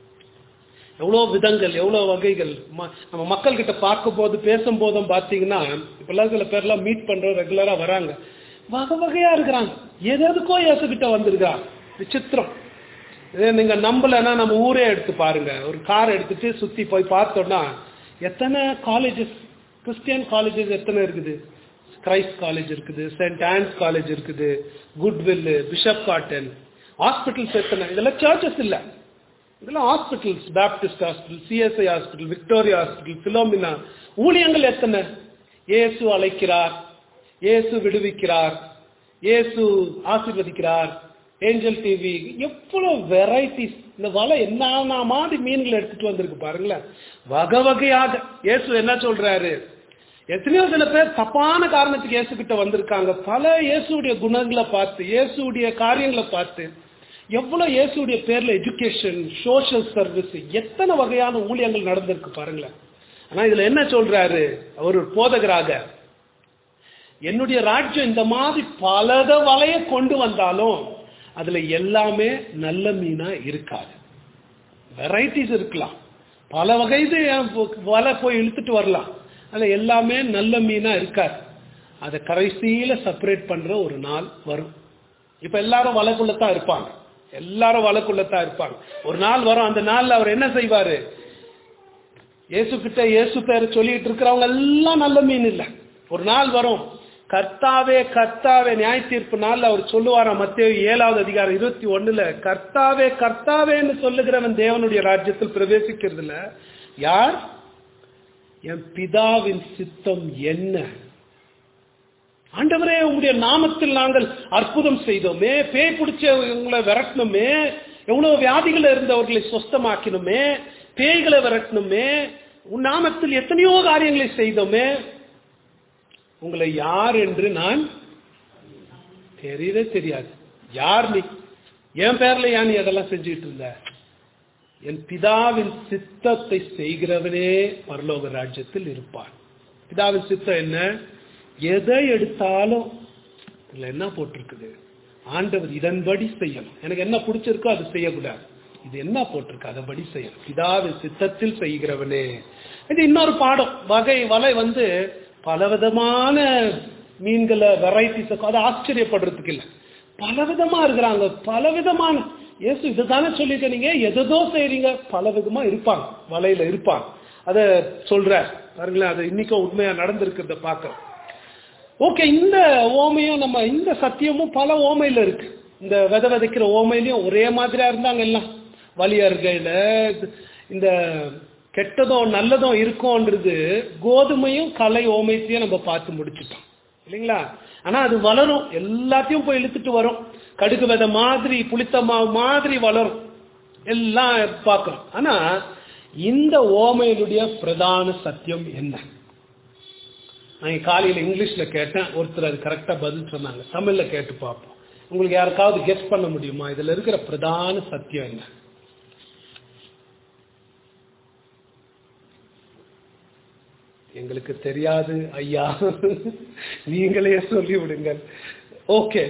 எவ்வளோ விதங்கள் எவ்வளோ வகைகள் ம- நம்ம மக்கள் கிட்ட பார்க்கும் போது பேசும் போதும் பார்த்தீங்கன்னா இப்பெல்லாம் சில பேர்லாம் மீட் பண்றோம் ரெகுலரா வராங்க வகை வகையா இருக்கிறாங்க எது எதுக்கோ இயேசு கிட்ட வந்திருக்காங்க விசித்திரம் இதே நீங்க நம்பலைன்னா நம்ம ஊரே எடுத்து பாருங்க ஒரு கார் எடுத்துட்டு சுத்தி போய் பார்த்தோம்னா எத்தனை காலேஜஸ் கிறிஸ்டியன் காலேஜஸ் எத்தனை இருக்குது கிரைஸ்ட் காலேஜ் இருக்குது சென்ட் ஆன்ஸ் காலேஜ் இருக்குது குட்வில் பிஷப் காட்டன் ஹாஸ்பிட்டல்ஸ் எத்தனை இதெல்லாம் சர்ச்சஸ் இல்லை இதெல்லாம் hospitals Baptist hospital CSI hospital Victoria hospital Philomena ஊழியங்கள் எத்தனை இயேசு அழைக்கிறார் இயேசு விடுவிக்கிறார் இயேசு ஆசீர்வதிக்கிறார் ஏஞ்சல் டிவி எவ்வளவு வெரைட்டிஸ் இந்த வலை என்ன மாதிரி மீன்கள் எடுத்துட்டு வந்திருக்கு பாருங்களேன் வகை வகையாக இயேசு என்ன சொல்றாரு எத்தனையோ சில பேர் தப்பான காரணத்துக்கு இயேசு கிட்ட வந்திருக்காங்க பல இயேசுடைய குணங்களை பார்த்து இயேசுடைய காரியங்களை பார்த்து எவ்வளவு இயேசுடைய பேர்ல எஜுகேஷன் சோஷியல் சர்வீஸ் எத்தனை வகையான ஊழியங்கள் நடந்திருக்கு பாருங்களேன் ஆனா இதுல என்ன சொல்றாரு அவர் ஒரு போதகராக என்னுடைய ராஜ்யம் இந்த மாதிரி பலத வலைய கொண்டு வந்தாலும் அதுல எல்லாமே நல்ல மீனா இருக்காது வெரைட்டிஸ் இருக்கலாம் பல வகை இது வலை போய் இழுத்துட்டு வரலாம் அதுல எல்லாமே நல்ல மீனா இருக்காது அதை கடைசியில செப்பரேட் பண்ற ஒரு நாள் வரும் இப்ப எல்லாரும் வலைக்குள்ளத்தான் இருப்பாங்க எல்லாரும் வலைக்குள்ளத்தான் இருப்பாங்க ஒரு நாள் வரும் அந்த நாள்ல அவர் என்ன செய்வாரு இயேசு கிட்ட இயேசு பேரை சொல்லிட்டு இருக்கிறவங்க எல்லாம் நல்ல மீன் இல்ல ஒரு நாள் வரும் கர்த்தாவே கர்த்தாவே நியாய தீர்ப்பு நாள்ல அவர் சொல்லுவாராம் மத்திய ஏழாவது அதிகாரம் இருபத்தி ஒண்ணுல கர்த்தாவே கர்த்தாவேன்னு சொல்லுகிறவன் தேவனுடைய ராஜ்யத்தில் பிரவேசிக்கிறது இல்ல யார் என் பிதாவின் சித்தம் என்ன ஆண்டவரே உங்களுடைய நாமத்தில் நாங்கள் அற்புதம் செய்தோமே பேய் பிடிச்ச உங்களை விரட்டணுமே எவ்வளவு வியாதிகள் இருந்தவர்களை சொஸ்தமாக்கினோமே பேய்களை விரட்டணுமே உன் நாமத்தில் எத்தனையோ காரியங்களை செய்தோமே உங்களை யார் என்று நான் தெரியவே தெரியாது யார் நீ என் பேர்ல ஏன் நீ அதெல்லாம் செஞ்சுட்டு இருந்த என் பிதாவின் சித்தத்தை செய்கிறவனே பரலோக ராஜ்யத்தில் இருப்பான் பிதாவின் சித்தம் என்ன எதை எடுத்தாலும் இதுல என்ன போட்டிருக்குது ஆண்டவர் இதன்படி செய்யணும் எனக்கு என்ன பிடிச்சிருக்கோ அது செய்யக்கூடாது இது என்ன போட்டிருக்கு அதன்படி செய்யணும் பிதாவின் சித்தத்தில் செய்கிறவனே இது இன்னொரு பாடம் வகை வலை வந்து பலவிதமான மீன்களை வெரைட்டிஸ் அது ஆச்சரியப்படுறதுக்கு இல்லை பலவிதமா இருக்கிறாங்க பலவிதமான இயேசு இதுதானே சொல்லிக்க நீங்க எதோ செய்றீங்க பலவிதமா இருப்பாங்க வலையில இருப்பாங்க அத சொல்ற பாருங்களேன் அது இன்னைக்கும் உண்மையா நடந்திருக்கிறத பார்க்க ஓகே இந்த ஓமையும் நம்ம இந்த சத்தியமும் பல ஓமையில இருக்கு இந்த வித விதைக்கிற ஓமையிலையும் ஒரே மாதிரியா இருந்தாங்க எல்லாம் வலியர்கையில இந்த கெட்டதும் நல்லதும் இருக்கும்ன்றது கோதுமையும் கலை ஓமையத்தையும் நம்ம பார்த்து முடிச்சுட்டோம் இல்லைங்களா ஆனா அது வளரும் எல்லாத்தையும் போய் இழுத்துட்டு வரும் கடுகு விதை மாதிரி புளித்த மாவு மாதிரி வளரும் எல்லாம் பார்க்கிறோம் ஆனா இந்த ஓமையினுடைய பிரதான சத்தியம் என்ன நான் காலையில் இங்கிலீஷ்ல கேட்டேன் ஒருத்தர் அது கரெக்டா பதில் சொன்னாங்க தமிழ்ல கேட்டு பார்ப்போம் உங்களுக்கு யாருக்காவது கெஸ் பண்ண முடியுமா இதுல இருக்கிற பிரதான சத்தியம் என்ன எங்களுக்கு தெரியாது ஐயா நீங்களே சொல்லி விடுங்கள் ஓகே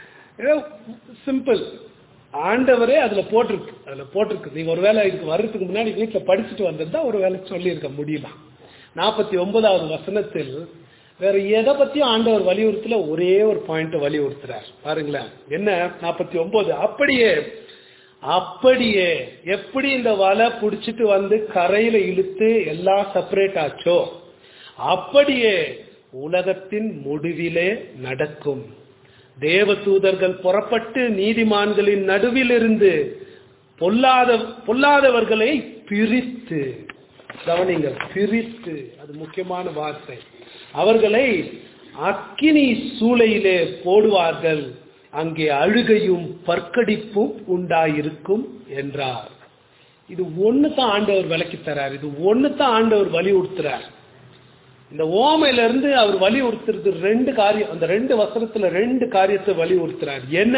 சிம்பிள் ஆண்டவரே அதுல போட்டிருக்கு அதுல போட்டிருக்கு நீங்க ஒருவேளை இதுக்கு வர்றதுக்கு முன்னாடி வீட்டுல படிச்சுட்டு வந்திருந்தா ஒரு வேலை சொல்லியிருக்க முடியலாம் நாற்பத்தி ஒன்பதாவது வசனத்தில் வேற எதை பத்தியும் ஆண்டவர் வலியுறுத்தல ஒரே ஒரு பாயிண்ட் வலியுறுத்துறார் பாருங்களேன் என்ன நாற்பத்தி ஒன்பது அப்படியே அப்படியே எப்படி இந்த வலை புடிச்சிட்டு வந்து கரையில இழுத்து எல்லாம் செப்பரேட் ஆச்சோ அப்படியே உலகத்தின் முடிவிலே நடக்கும் தேவ தூதர்கள் புறப்பட்டு நீதிமான்களின் நடுவில் இருந்து பொல்லாத பொல்லாதவர்களை பிரித்து கவனிங்க பிரித்து அது முக்கியமான வார்த்தை அவர்களை அக்கினி சூளையிலே போடுவார்கள் அங்கே அழுகையும் பற்கடிப்பும் உண்டாயிருக்கும் என்றார் இது ஒண்ணு தான் ஆண்டவர் விளக்கி தரார் இது ஒண்ணு தான் ஆண்டவர் வலியுறுத்துறார் இந்த ஓமையில இருந்து அவர் வலியுறுத்துறது ரெண்டு காரியம் அந்த ரெண்டு வசனத்துல ரெண்டு காரியத்தை வலியுறுத்துறார் என்ன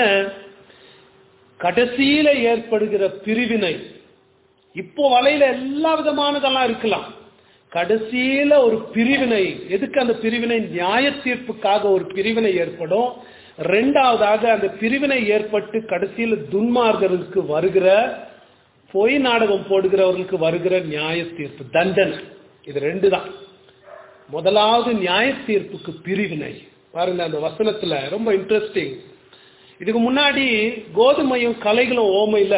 கடைசியில ஏற்படுகிற பிரிவினை இப்போ வலையில எல்லா விதமானதெல்லாம் இருக்கலாம் கடைசியில ஒரு பிரிவினை எதுக்கு அந்த பிரிவினை நியாய தீர்ப்புக்காக ஒரு பிரிவினை ஏற்படும் ரெண்டாவதாக அந்த பிரிவினை ஏற்பட்டு கடைசியில் துன்மார்கர்களுக்கு வருகிற பொய் நாடகம் போடுகிறவர்களுக்கு வருகிற நியாய தீர்ப்பு தண்டனை இது ரெண்டு தான் முதலாவது நியாய தீர்ப்புக்கு பிரிவினை பாருங்க அந்த வசனத்துல ரொம்ப இன்ட்ரெஸ்டிங் இதுக்கு முன்னாடி கோதுமையும் கலைகளும் ஓமையில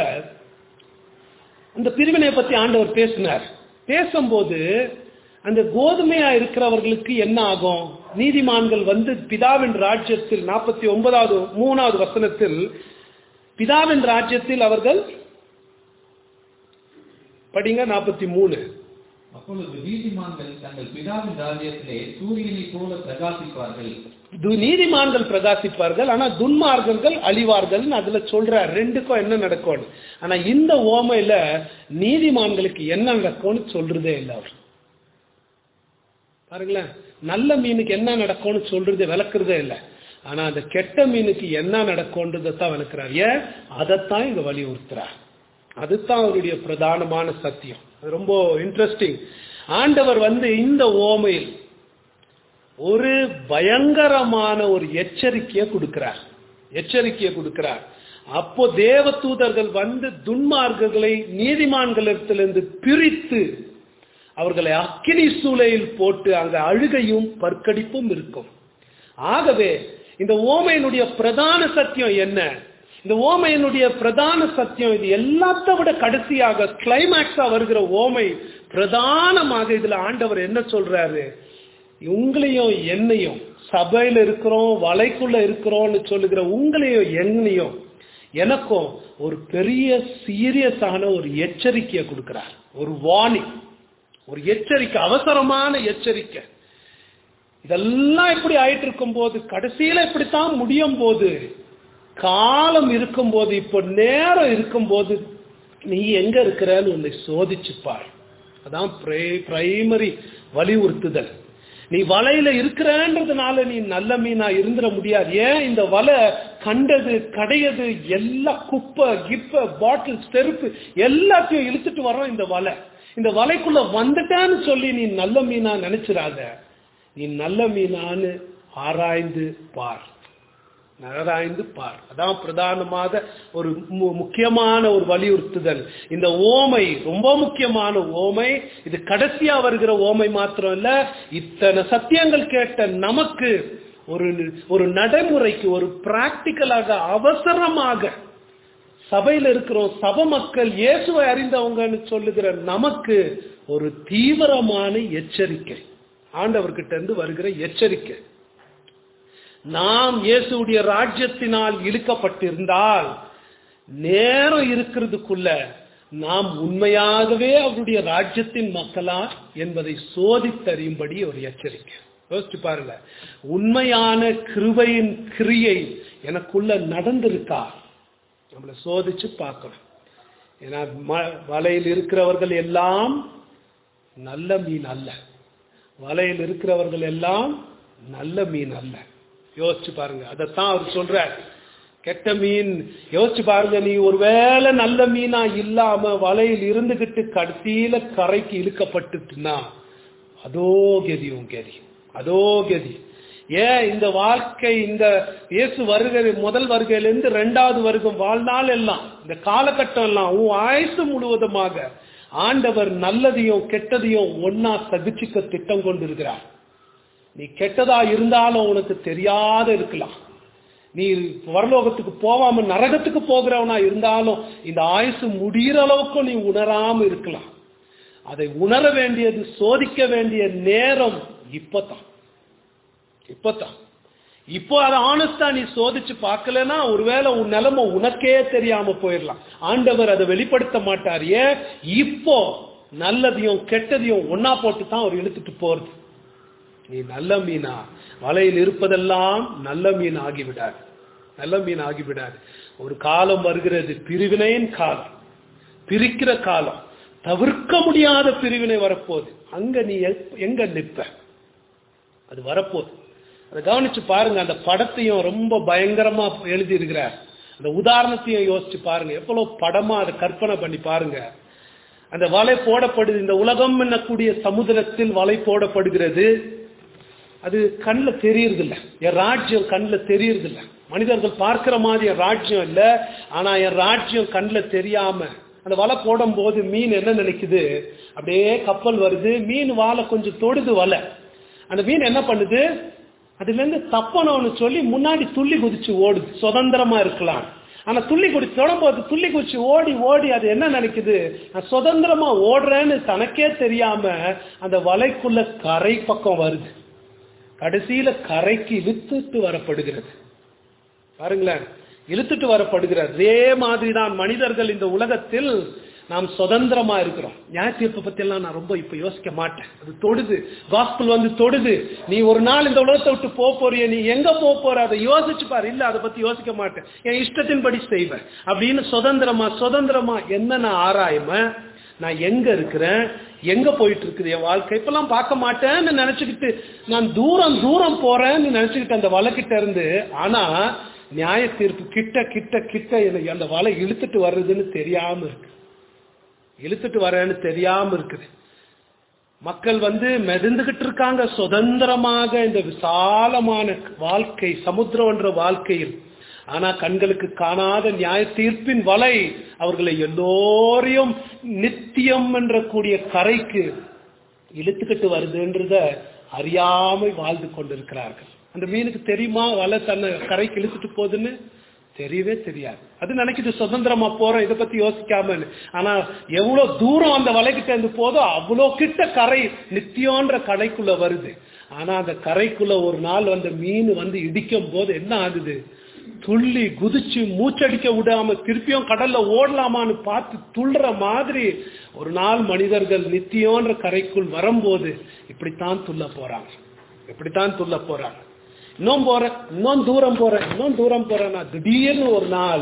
அந்த பிரிவினை பத்தி ஆண்டவர் பேசினார் பேசும்போது அந்த கோதுமையா இருக்கிறவர்களுக்கு என்ன ஆகும் நீதிமான்கள் வந்து பிதாவின் ராஜ்யத்தில் நாற்பத்தி ஒன்பதாவது மூணாவது வசனத்தில் பிதாவின் ராஜ்யத்தில் அவர்கள் படிங்க நாற்பத்தி மூணு அப்பொழுது நீதிமான்கள் தங்கள் பிதாவின் ராஜ்யத்திலே சூரியனைப் போல பிரகாசிப்பார்கள் து- நீதிமான்கள் பிரகாசிப்பார்கள் ஆனா துன்மார்க்கர்கள் அழிவார்கள் அதுல சொல்றார் ரெண்டுக்கும் என்ன நடக்கும் ஆனா இந்த ஓமையில நீதிமான்களுக்கு என்ன நடக்கும்னு சொல்றதே இல்லை அவர் பாருங்களேன் நல்ல மீனுக்கு என்ன நடக்கும்னு சொல்றது விளக்குறதே இல்லை ஆனா அந்த கெட்ட மீனுக்கு என்ன நடக்கும்ன்றதை தான் விளக்குறார் ஏன் அதைத்தான் இங்க வலியுறுத்துறார் அதுதான் அவருடைய பிரதானமான சத்தியம் அது ரொம்ப இன்ட்ரெஸ்டிங் ஆண்டவர் வந்து இந்த ஓமையில் ஒரு பயங்கரமான ஒரு எச்சரிக்கையை கொடுக்கிறார் எச்சரிக்கையை கொடுக்கிறார் அப்போ தேவதூதர்கள் வந்து துன்மார்க்கர்களை நீதிமான்களிடத்திலிருந்து பிரித்து அவர்களை அக்கினி சூளையில் போட்டு அங்க அழுகையும் பற்கடிப்பும் இருக்கும் ஆகவே இந்த ஓமையினுடைய பிரதான சத்தியம் என்ன இந்த ஓமையினுடைய பிரதான சத்தியம் இது எல்லாத்த விட கடைசியாக கிளைமேக்ஸா வருகிற ஓமை பிரதானமாக இதுல ஆண்டவர் என்ன சொல்றாரு உங்களையும் என்னையும் சபையில இருக்கிறோம் வலைக்குள்ள இருக்கிறோம்னு சொல்லுகிற உங்களையும் என்னையும் எனக்கும் ஒரு பெரிய சீரியஸான ஒரு எச்சரிக்கையை கொடுக்கிறார் ஒரு வார்னிங் ஒரு எச்சரிக்கை அவசரமான எச்சரிக்கை இதெல்லாம் இப்படி ஆயிட்டு இருக்கும் போது கடைசியில இப்படித்தான் முடியும் போது காலம் இருக்கும்போது இப்போ நேரம் இருக்கும்போது நீ எங்க இருக்கிறன்னு உன்னை சோதிச்சுப்பார் அதான் பிரைமரி வலியுறுத்துதல் நீ வலையில இருக்கிறன்றதுனால நீ நல்ல மீனா இருந்துட முடியாது ஏன் இந்த வலை கண்டது கடையது எல்லா குப்பை கிப்பை பாட்டில் செருப்பு எல்லாத்தையும் இழுத்துட்டு வரோம் இந்த வலை இந்த வலைக்குள்ள வந்துட்டான்னு சொல்லி நீ நல்ல மீனா நினைச்சிடாத நீ நல்ல மீனான்னு ஆராய்ந்து பார் ஆராய்ந்து பார் அதான் பிரதானமாக ஒரு மு- முக்கியமான ஒரு வலியுறுத்துதல் இந்த ஓமை ரொம்ப முக்கியமான ஓமை இது கடைசியா வருகிற ஓமை மாத்திரம் இல்ல இத்தனை சத்தியங்கள் கேட்ட நமக்கு ஒரு ஒரு நடைமுறைக்கு ஒரு பிராக்டிக்கலாக அவசரமாக சபையில இருக்கிறோம் சபை மக்கள் இயேசுவை அறிந்தவங்கன்னு சொல்லுகிற நமக்கு ஒரு தீவிரமான எச்சரிக்கை ஆண்டவர்கிட்ட இருந்து வருகிற எச்சரிக்கை நாம் இயேசுடைய ராஜ்யத்தினால் இழுக்கப்பட்டிருந்தால் நேரம் இருக்கிறதுக்குள்ள நாம் உண்மையாகவே அவருடைய ராஜ்யத்தின் மக்களா என்பதை சோதித்தறியும்படி ஒரு எச்சரிக்கை யோசிச்சு பாருங்க உண்மையான கிருபையின் கிரியை எனக்குள்ள நடந்திருக்கா நம்மளை சோதிச்சு பார்க்கணும் ஏன்னா ம- வலையில் இருக்கிறவர்கள் எல்லாம் நல்ல மீன் அல்ல வலையில் இருக்கிறவர்கள் எல்லாம் நல்ல மீன் அல்ல யோசிச்சு பாருங்க அதைத்தான் அவர் சொல்றார் கெட்ட மீன் யோசிச்சு பாருங்க நீ ஒருவேளை நல்ல மீனா இல்லாம வலையில் இருந்துகிட்டு கடைசியில கரைக்கு இழுக்கப்பட்டுட்டுனா அதோ கதி உன் கதி அதோ கதி ஏன் இந்த வாழ்க்கை இந்த இயேசு வருகை முதல் வருகையிலிருந்து ரெண்டாவது வருகம் வாழ்நாள் எல்லாம் இந்த காலகட்டம் எல்லாம் உன் ஆயுசு முழுவதுமாக ஆண்டவர் நல்லதையும் கெட்டதையும் ஒன்னா சகிச்சுக்க திட்டம் கொண்டிருக்கிறார் நீ கெட்டதா இருந்தாலும் உனக்கு தெரியாத இருக்கலாம் நீ வரலோகத்துக்கு போகாம நரகத்துக்கு போகிறவனா இருந்தாலும் இந்த ஆயுசு முடிகிற அளவுக்கு நீ உணராம இருக்கலாம் அதை உணர வேண்டியது சோதிக்க வேண்டிய நேரம் இப்பதான் இப்பதான் இப்போ அதை ஆனஸ்டா நீ சோதிச்சு பார்க்கலன்னா ஒருவேளை உன் நிலைமை உனக்கே தெரியாம போயிடலாம் ஆண்டவர் அதை வெளிப்படுத்த மாட்டார் ஏன் இப்போ நல்லதையும் கெட்டதையும் ஒன்னா போட்டு தான் அவர் இழுத்துட்டு போறது நீ நல்ல மீனா வலையில் இருப்பதெல்லாம் நல்ல மீன் ஆகிவிடாது நல்ல மீன் ஆகிவிடாது ஒரு காலம் வருகிறது பிரிவினையின் காலம் பிரிக்கிற காலம் தவிர்க்க முடியாத பிரிவினை வரப்போகுது அங்க நீ எப்- எங்க நிற்ப அது வரப்போகுது அதை கவனிச்சு பாருங்க அந்த படத்தையும் ரொம்ப பயங்கரமா எழுதி இருக்கிறார் அந்த உதாரணத்தையும் யோசிச்சு பாருங்க எவ்வளவு படமா அதை கற்பனை பண்ணி பாருங்க அந்த வலை போடப்படுது இந்த உலகம் என்னக்கூடிய சமுதிரத்தில் வலை போடப்படுகிறது அது கண்ணில் தெரியறது இல்ல என் ராஜ்யம் கண்ணில் தெரியறது இல்ல மனிதர்கள் பார்க்கிற மாதிரி என் ராஜ்யம் இல்ல ஆனா என் ராஜ்யம் கண்ணில் தெரியாம அந்த வலை போடும் போது மீன் என்ன நினைக்குது அப்படியே கப்பல் வருது மீன் வாழை கொஞ்சம் தொடுது வலை அந்த மீன் என்ன பண்ணுது அதுல இருந்து தப்பணும்னு சொல்லி முன்னாடி துள்ளி குதிச்சு ஓடுது சுதந்திரமா இருக்கலாம் ஆனா துள்ளி குடிச்சு தொடம்போது துள்ளி குதிச்சு ஓடி ஓடி அது என்ன நினைக்குது நான் சுதந்திரமா ஓடுறேன்னு தனக்கே தெரியாம அந்த வலைக்குள்ள கரை பக்கம் வருது கடைசியில கரைக்கு இழுத்துட்டு வரப்படுகிறது பாருங்களேன் இழுத்துட்டு வரப்படுகிறது அதே மாதிரி தான் மனிதர்கள் இந்த உலகத்தில் நாம் சுதந்திரமா இருக்கிறோம் நியாய தீர்ப்பை பத்தி எல்லாம் நான் ரொம்ப இப்ப யோசிக்க மாட்டேன் அது தொடுது காஸ்பிள் வந்து தொடுது நீ ஒரு நாள் இந்த உலகத்தை விட்டு போக போறிய நீ எங்க போக போற அதை யோசிச்சு பாரு இல்ல அதை பத்தி யோசிக்க மாட்டேன் என் இஷ்டத்தின்படி செய்வேன் அப்படின்னு சுதந்திரமா சுதந்திரமா என்ன நான் ஆராயம நான் எங்க இருக்கிறேன் எங்க போயிட்டு இருக்குது என் வாழ்க்கை இப்பெல்லாம் பார்க்க மாட்டேன்னு நினைச்சுக்கிட்டு நான் தூரம் தூரம் போறேன்னு நினைச்சுக்கிட்டு அந்த வலைக்கிட்ட இருந்து ஆனா நியாய தீர்ப்பு கிட்ட கிட்ட கிட்ட எனக்கு அந்த வலை இழுத்துட்டு வர்றதுன்னு தெரியாம இருக்கு இழுத்துட்டு வரேன்னு தெரியாம இருக்குது மக்கள் வந்து மெதந்துகிட்டு இருக்காங்க சுதந்திரமாக இந்த விசாலமான வாழ்க்கை சமுத்திரம்ன்ற வாழ்க்கையில் ஆனா கண்களுக்கு காணாத நியாய தீர்ப்பின் வலை அவர்களை எல்லோரையும் நித்தியம் என்ற கூடிய கரைக்கு இழுத்துக்கிட்டு வருதுன்றத அறியாமல் வாழ்ந்து கொண்டிருக்கிறார்கள் அந்த மீனுக்கு தெரியுமா வலை தன்னை கரைக்கு இழுத்துட்டு போகுதுன்னு தெரியவே தெரியாது அது நினைக்குது சுதந்திரமா போறோம் இதை பத்தி யோசிக்காம ஆனா எவ்வளவு தூரம் அந்த வலைக்கிட்ட இருந்து போதோ அவ்வளோ கிட்ட கரை நித்தியோன்ற கரைக்குள்ள வருது ஆனா அந்த கரைக்குள்ள ஒரு நாள் அந்த மீன் வந்து இடிக்கும் போது என்ன ஆகுது துள்ளி குதிச்சு மூச்சடிக்க விடாம திருப்பியும் கடல்ல ஓடலாமான்னு பார்த்து துள்ளுற மாதிரி ஒரு நாள் மனிதர்கள் நித்தியோன்ற கரைக்குள் வரும்போது இப்படித்தான் துள்ள போறாங்க இப்படித்தான் துள்ள போறாங்க இன்னும் போறேன் இன்னும் தூரம் போறேன் இன்னும் தூரம் போறேன் நான் திடீர்னு ஒரு நாள்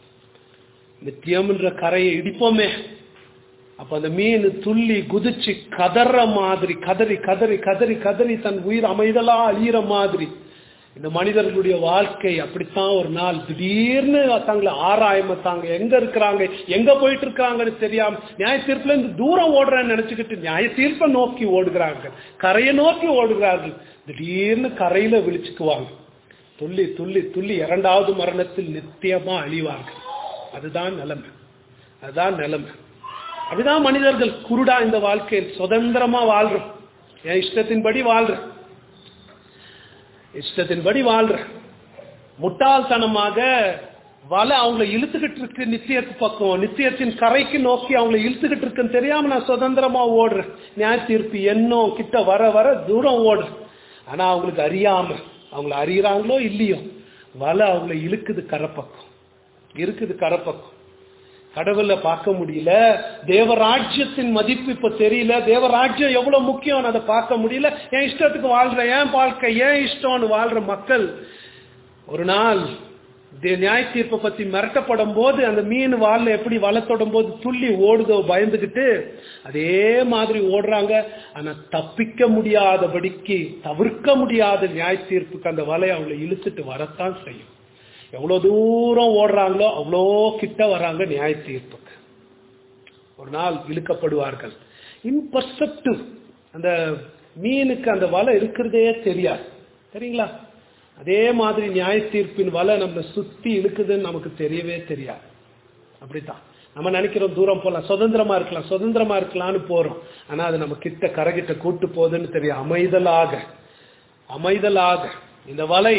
நித்தியம்ன்ற கரையை இடிப்போமே அப்ப அந்த மீன் துள்ளி குதிச்சு கதற மாதிரி கதறி கதறி கதறி கதறி தன் உயிர் அமைதலா அழியிற மாதிரி இந்த மனிதர்களுடைய வாழ்க்கை அப்படித்தான் ஒரு நாள் திடீர்னு தங்களை ஆராயம தாங்க எங்க இருக்கிறாங்க எங்க போயிட்டு இருக்காங்கன்னு தெரியாம நியாய தீர்ப்புல இருந்து தூரம் ஓடுறேன்னு நினைச்சுக்கிட்டு நியாய தீர்ப்பை நோக்கி ஓடுகிறார்கள் கரையை நோக்கி ஓடுகிறார்கள் திடீர்னு கரையில விழிச்சுக்குவாங்க துள்ளி துள்ளி துள்ளி இரண்டாவது மரணத்தில் நித்தியமா அழிவார்கள் அதுதான் நிலைமை அதுதான் நிலைமை அப்படிதான் மனிதர்கள் குருடா இந்த வாழ்க்கையில் சுதந்திரமா வாழ்றோம் என் இஷ்டத்தின்படி வாழ்றேன் இஷ்டத்தின்படி வாழ்ற முட்டாள்தனமாக வலை அவங்கள இழுத்துக்கிட்டு இருக்கு நித்தியத்து பக்கம் நித்தியத்தின் கரைக்கு நோக்கி அவங்கள இழுத்துக்கிட்டு இருக்குன்னு தெரியாம நான் சுதந்திரமா ஓடுறேன் நியாய தீர்ப்பு என்னும் கிட்ட வர வர தூரம் ஓடுறேன் ஆனா அவங்களுக்கு அறியாம அவங்கள அறியறாங்களோ இல்லையோ வலை அவங்கள இழுக்குது கரைப்பக்கம் இருக்குது கரைப்பக்கம் கடவுளை பார்க்க முடியல தேவராஜ்யத்தின் மதிப்பு இப்ப தெரியல தேவராஜ்யம் எவ்வளவு முக்கியம் அதை பார்க்க முடியல என் இஷ்டத்துக்கு வாழ்ற ஏன் வாழ்க்கை ஏன் இஷ்டம்னு வாழ்ற மக்கள் ஒரு நாள் நியாய தீர்ப்பை பத்தி மிரட்டப்படும் போது அந்த மீன் வாழ எப்படி வளர்த்தோடும் போது துள்ளி ஓடுதோ பயந்துகிட்டு அதே மாதிரி ஓடுறாங்க ஆனா தப்பிக்க முடியாதபடிக்கு தவிர்க்க முடியாத நியாய தீர்ப்புக்கு அந்த வலையை அவங்களை இழுத்துட்டு வரத்தான் செய்யும் எவ்வளவு தூரம் ஓடுறாங்களோ அவ்வளோ கிட்ட வராங்க நியாய தீர்ப்புக்கு ஒரு நாள் இழுக்கப்படுவார்கள் இம்பர்செப்டிவ் அந்த மீனுக்கு அந்த வலை இருக்கிறதே தெரியாது சரிங்களா அதே மாதிரி நியாய தீர்ப்பின் வலை நம்ம சுத்தி இழுக்குதுன்னு நமக்கு தெரியவே தெரியாது அப்படித்தான் நம்ம நினைக்கிறோம் தூரம் போகலாம் சுதந்திரமா இருக்கலாம் சுதந்திரமா இருக்கலாம்னு போறோம் ஆனா அது நம்ம கிட்ட கரைகிட்ட கூட்டு போகுதுன்னு தெரியும் அமைதலாக அமைதலாக இந்த வலை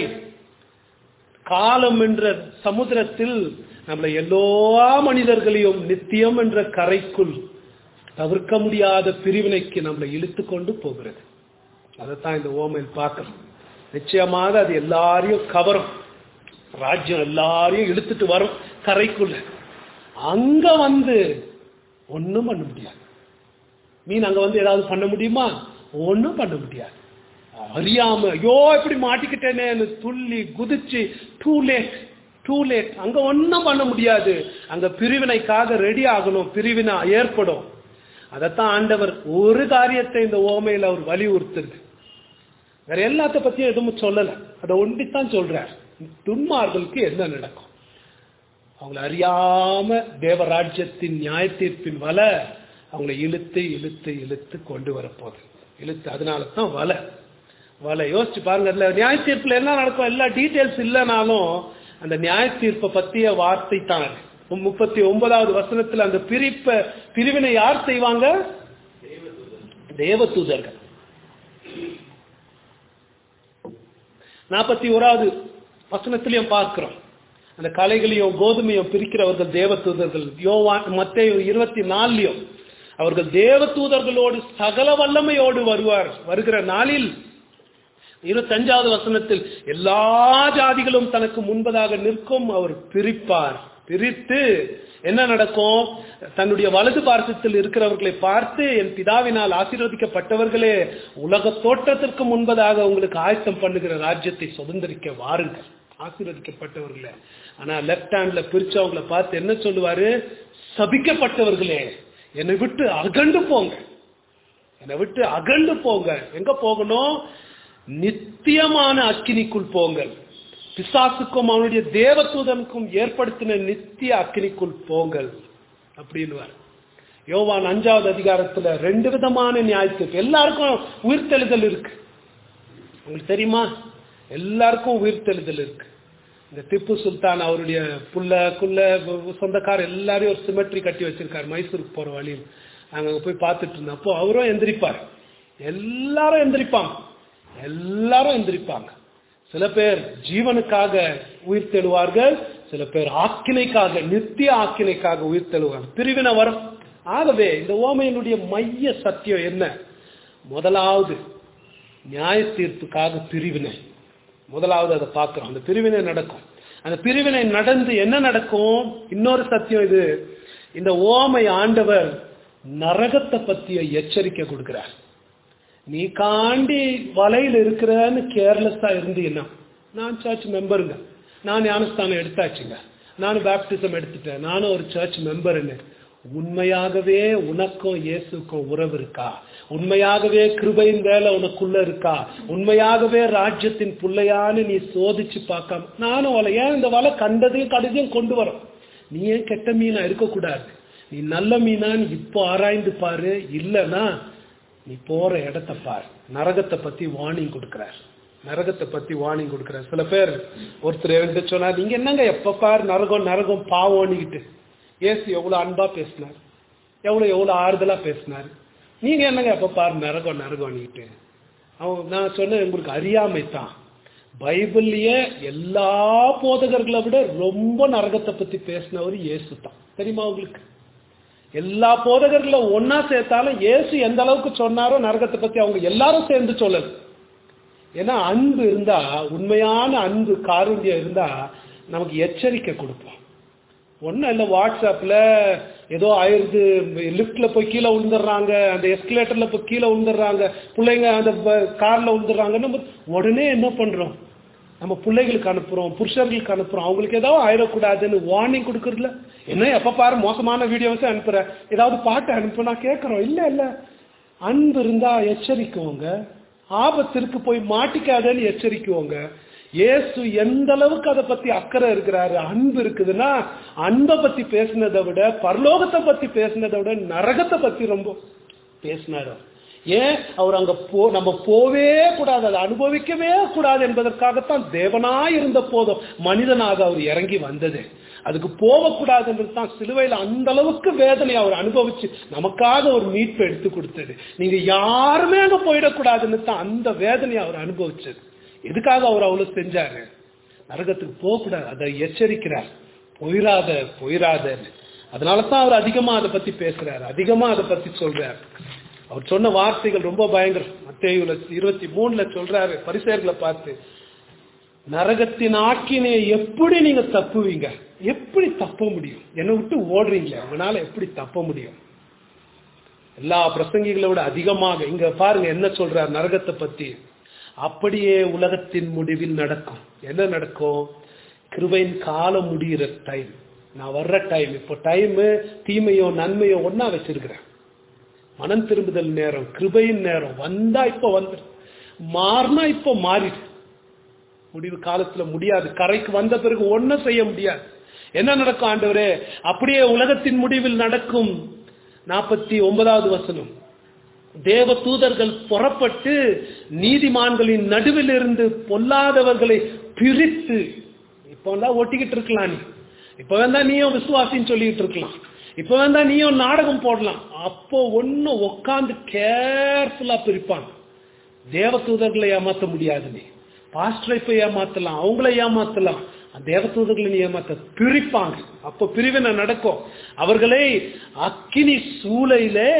காலம் என்ற சமுத்திரத்தில் நம்மளை எல்லா மனிதர்களையும் நித்தியம் என்ற கரைக்குள் தவிர்க்க முடியாத பிரிவினைக்கு நம்மளை இழுத்து கொண்டு போகிறது அதைத்தான் இந்த ஓமையில் பார்க்கணும் நிச்சயமாக அது எல்லாரையும் கவரும் ராஜ்யம் எல்லாரையும் இழுத்துட்டு வரும் கரைக்குள்ள அங்க வந்து ஒன்னும் பண்ண முடியாது மீன் அங்க வந்து ஏதாவது பண்ண முடியுமா ஒன்னும் பண்ண முடியாது அறியாம ஐயோ இப்படி மாட்டிக்கிட்டேனே துள்ளி குதிச்சு டூ லேட் டூ லேட் அங்க ஒன்னும் பண்ண முடியாது அங்க பிரிவினைக்காக ரெடி ஆகணும் பிரிவினை ஏற்படும் அதைத்தான் ஆண்டவர் ஒரு காரியத்தை இந்த ஓமையில் அவர் வலியுறுத்துது வேற எல்லாத்த பத்தியும் எதுவும் சொல்லல அதை ஒண்டித்தான் சொல்றார் துன்மார்களுக்கு என்ன நடக்கும் அவங்கள அறியாம தேவராஜ்யத்தின் நியாய தீர்ப்பின் வலை அவங்களை இழுத்து இழுத்து இழுத்து கொண்டு வரப்போகுது இழுத்து அதனால தான் வலை வலை யோசிச்சு பாருங்க அதுல நியாய தீர்ப்புல என்ன நடக்கும் எல்லா டீட்டெயில்ஸ் இல்லைனாலும் அந்த நியாய தீர்ப்பை பத்திய வார்த்தை தான் முப்பத்தி ஒன்பதாவது வசனத்துல அந்த பிரிப்ப பிரிவினை யார் செய்வாங்க தேவதூதர்கள் நாற்பத்தி ஓராவது வசனத்திலையும் பார்க்கிறோம் அந்த கலைகளையும் கோதுமையும் பிரிக்கிறவர்கள் தேவதூதர்கள் யோவான் மத்திய இருபத்தி நாலுலயும் அவர்கள் தேவதூதர்களோடு சகல வல்லமையோடு வருவார் வருகிற நாளில் இருபத்தஞ்சாவது வசனத்தில் எல்லா ஜாதிகளும் தனக்கு முன்பதாக நிற்கும் அவர் பிரிப்பார் பிரித்து என்ன நடக்கும் தன்னுடைய வலது பார்சத்தில் இருக்கிறவர்களை பார்த்து என் பிதாவினால் ஆசீர்வதிக்கப்பட்டவர்களே உலக தோற்றத்திற்கு முன்பதாக உங்களுக்கு ஆயத்தம் பண்ணுகிற ராஜ்யத்தை சுதந்திரிக்க வாருங்கள் ஆசீர்வதிக்கப்பட்டவர்களே ஆனா லெப்ட் ஹேண்ட்ல பிரிச்சவங்களை பார்த்து என்ன சொல்லுவாரு சபிக்கப்பட்டவர்களே என்னை விட்டு அகண்டு போங்க என்னை விட்டு அகண்டு போங்க எங்க போகணும் நித்தியமான அக்கினிக்குள் போங்கள் பிசாசுக்கும் அவனுடைய தேவதூதனுக்கும் ஏற்படுத்தின நித்திய அக்கினிக்குள் போங்கள் அப்படின்னு யோவான் அஞ்சாவது அதிகாரத்துல ரெண்டு விதமான நியாயத்துக்கு எல்லாருக்கும் உயிர்த்தெழுதல் இருக்கு உங்களுக்கு தெரியுமா எல்லாருக்கும் உயிர்த்தெழுதல் இருக்கு இந்த திப்பு சுல்தான் அவருடைய புள்ள குள்ள சொந்தக்கார எல்லாரையும் ஒரு சிமெட்ரி கட்டி வச்சிருக்காரு மைசூருக்கு போற வழியில் நாங்க அங்க போய் பார்த்துட்டு இருந்தோம் அப்போ அவரும் எந்திரிப்பார் எல்லாரும் எந்திரிப்பாங்க எல்லாரும் எந்திரிப்பாங்க சில பேர் ஜீவனுக்காக உயிர் தெழுவார்கள் சில பேர் ஆக்கினைக்காக நித்திய ஆக்கினைக்காக உயிர் தெழுவாங்க பிரிவினை வரும் ஆகவே இந்த ஓமையினுடைய மைய சத்தியம் என்ன முதலாவது நியாய தீர்ப்புக்காக பிரிவினை முதலாவது அதை பார்க்கிறோம் அந்த பிரிவினை நடக்கும் அந்த பிரிவினை நடந்து என்ன நடக்கும் இன்னொரு சத்தியம் இது இந்த ஓமை ஆண்டவர் நரகத்தை பத்திய எச்சரிக்கை கொடுக்கிறார் நீ காண்டி வலையில் இருக்கிறன்னு கேர்லெஸ்ஸா இருந்தீங்கன்னா நான் சர்ச் மெம்பருங்க நான் ஞானஸ்தானம் எடுத்தாச்சுங்க நானும் பேப்டிசம் எடுத்துட்டேன் நானும் ஒரு சர்ச் மெம்பருன்னு உண்மையாகவே உனக்கும் இயேசுக்கும் உறவு இருக்கா உண்மையாகவே கிருபையின் வேலை உனக்குள்ள இருக்கா உண்மையாகவே ராஜ்யத்தின் பிள்ளையான்னு நீ சோதிச்சு பார்க்காம நானும் வலை ஏன் இந்த வலை கண்டதையும் கடுதையும் கொண்டு வரோம் நீ ஏன் கெட்ட மீனா இருக்கக்கூடாது நீ நல்ல மீனான்னு இப்போ ஆராய்ந்து பாரு இல்லைன்னா நீ போற இடத்த பார் நரகத்தை பத்தி வார்னிங் கொடுக்கிறார் நரகத்தை பத்தி வார்னிங் கொடுக்கிறார் சில பேர் ஒருத்தர் என்கிட்ட சொன்னார் நீங்க என்னங்க எப்ப பார் நரகம் நரகம் பாவோன்னுக்கிட்டு ஏசு எவ்வளவு அன்பா பேசினார் எவ்வளவு எவ்வளவு ஆறுதலா பேசினார் நீங்க என்னங்க எப்ப பார் நரகம் நரகம்னுக்கிட்டு அவன் நான் சொன்னேன் உங்களுக்கு அறியாமை தான் பைபிள்லயே எல்லா போதகர்களை விட ரொம்ப நரகத்தை பத்தி பேசினவர் இயேசு தான் தெரியுமா உங்களுக்கு எல்லா போதகர்களும் ஒன்னா சேர்த்தாலும் இயேசு எந்த அளவுக்கு சொன்னாரோ நரகத்தை பத்தி அவங்க எல்லாரும் சேர்ந்து சொல்லல ஏன்னா அன்பு இருந்தா உண்மையான அன்பு காருண்யம் இருந்தா நமக்கு எச்சரிக்கை கொடுப்போம் ஒன்றும் இல்லை வாட்ஸ்அப்பில் ஏதோ ஆயிரத்து லிஃப்ட்ல போய் கீழே விழுந்துடுறாங்க அந்த எஸ்கலேட்டர்ல போய் கீழே விழுந்துடுறாங்க பிள்ளைங்க அந்த கார்ல விழுந்துடுறாங்க நம்ம உடனே என்ன பண்றோம் நம்ம பிள்ளைகளுக்கு அனுப்புறோம் புருஷர்களுக்கு அனுப்புறோம் அவங்களுக்கு ஏதாவது ஆயிடக்கூடாதுன்னு வார்னிங் கொடுக்கறதுல என்ன எப்ப பாரு மோசமான வீடியோஸ் அனுப்புற ஏதாவது பாட்டு அனுப்பு நான் கேட்கறோம் இல்ல இல்ல அன்பு இருந்தா எச்சரிக்குவோங்க ஆபத்திற்கு போய் மாட்டிக்காதன்னு எச்சரிக்குவோங்க இயேசு எந்த அளவுக்கு அதை பத்தி அக்கறை இருக்கிறாரு அன்பு இருக்குதுன்னா அன்பை பத்தி பேசினதை விட பரலோகத்தை பத்தி பேசினதை விட நரகத்தை பத்தி ரொம்ப பேசினாரு ஏன் அவர் அங்க போ நம்ம போவே கூடாது அதை அனுபவிக்கவே கூடாது என்பதற்காகத்தான் தேவனாய் இருந்த போதும் மனிதனாக அவர் இறங்கி வந்தது அதுக்கு போகக்கூடாதுன்றது தான் சிலுவையில் அந்த அளவுக்கு வேதனை அவர் அனுபவிச்சு நமக்காக ஒரு மீட்பை எடுத்து கொடுத்தது நீங்க யாருமே அங்க போயிடக்கூடாதுன்னு தான் அந்த வேதனையை அவர் அனுபவிச்சது எதுக்காக அவர் அவ்வளவு செஞ்சாரு நரகத்துக்கு போகக்கூடாது அதை எச்சரிக்கிறார் போயிராத போயிராதன்னு அதனால தான் அவர் அதிகமா அதை பத்தி பேசுறாரு அதிகமா அதை பத்தி சொல்றாரு அவர் சொன்ன வார்த்தைகள் ரொம்ப பயங்கரம் மத்தேயுல இருபத்தி மூணுல சொல்றாரு பரிசேர்களை பார்த்து நரகத்தின் ஆக்கினை எப்படி நீங்க தப்புவீங்க எப்படி தப்ப முடியும் என்னை விட்டு ஓடுறீங்களே உங்களால எப்படி தப்ப முடியும் எல்லா பிரசங்கிகளை விட அதிகமாக இங்க பாருங்க என்ன சொல்றார் நரகத்தை பத்தி அப்படியே உலகத்தின் முடிவில் நடக்கும் என்ன நடக்கும் கிருபையின் காலம் முடிகிற டைம் நான் வர்ற டைம் இப்போ டைம் தீமையோ நன்மையோ ஒன்னா வச்சிருக்கிறேன் மனம் திரும்புதல் நேரம் கிருபையின் நேரம் வந்தா இப்ப வந்து மாறினா இப்ப மாறிடு முடிவு காலத்துல முடியாது கரைக்கு வந்த பிறகு ஒன்னும் செய்ய முடியாது என்ன நடக்கும் ஆண்டவரே அப்படியே உலகத்தின் முடிவில் நடக்கும் நாற்பத்தி ஒன்பதாவது வசனம் தேவ தூதர்கள் புறப்பட்டு நீதிமான்களின் நடுவில் இருந்து பொல்லாதவர்களை பிரித்து இப்ப எல்லாம் ஒட்டிக்கிட்டு இருக்கலாம் நீ இப்ப வேண்டா நீயும் விசுவாசின்னு சொல்லிட்டு இருக்கலாம் இப்ப வேண்டா நீயும் நாடகம் போடலாம் அப்போ ஒன்னு உட்காந்து கேர்ஃபுல்லா பிரிப்பாங்க தேவ தூதர்களை ஏமாத்த முடியாது நீ பாஸ்டரை போய் ஏமாத்தலாம் அவங்கள ஏமாத்தலாம் தேவதூதர்களை நீ ஏமாத்த பிரிப்பாங்க அப்போ பிரிவினை நடக்கும் அவர்களை அக்கினி சூளையிலே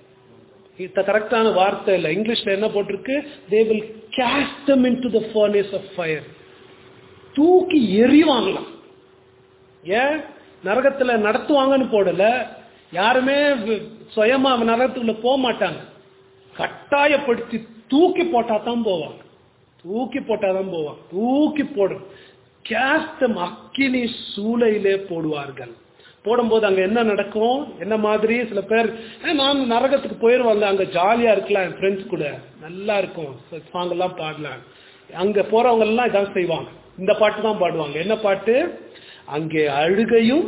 இது கரெக்டான வார்த்தை இல்லை இங்கிலீஷ்ல என்ன போட்டிருக்கு they will cast them into the furnace of fire தூக்கி எறிவாங்களாம் ஏன் நரகத்துல நடத்துவாங்கன்னு போடல யாருமே வி- சுயமா நரகத்துக்குள்ள போக மாட்டாங்க கட்டாயப்படுத்தி தூக்கி போட்டா தான் போவாங்க தூக்கி போட்டா தான் போவாங்க தூக்கி போடும் கேஸ்டம் அக்கினி சூளையிலே போடுவார்கள் போடும்போது அங்க என்ன நடக்கும் என்ன மாதிரி சில பேர் "ஏ, நான் நரகத்துக்கு போயிருவாங்க அங்க ஜாலியா இருக்கலாம் என் ஃப்ரெண்ட்ஸ் கூட நல்லா இருக்கும் சாங் எல்லாம் பாடலாம் அங்க போறவங்க எல்லாம் இதான் செய்வாங்க இந்த பாட்டு தான் பாடுவாங்க என்ன பாட்டு அங்கே அழுகையும்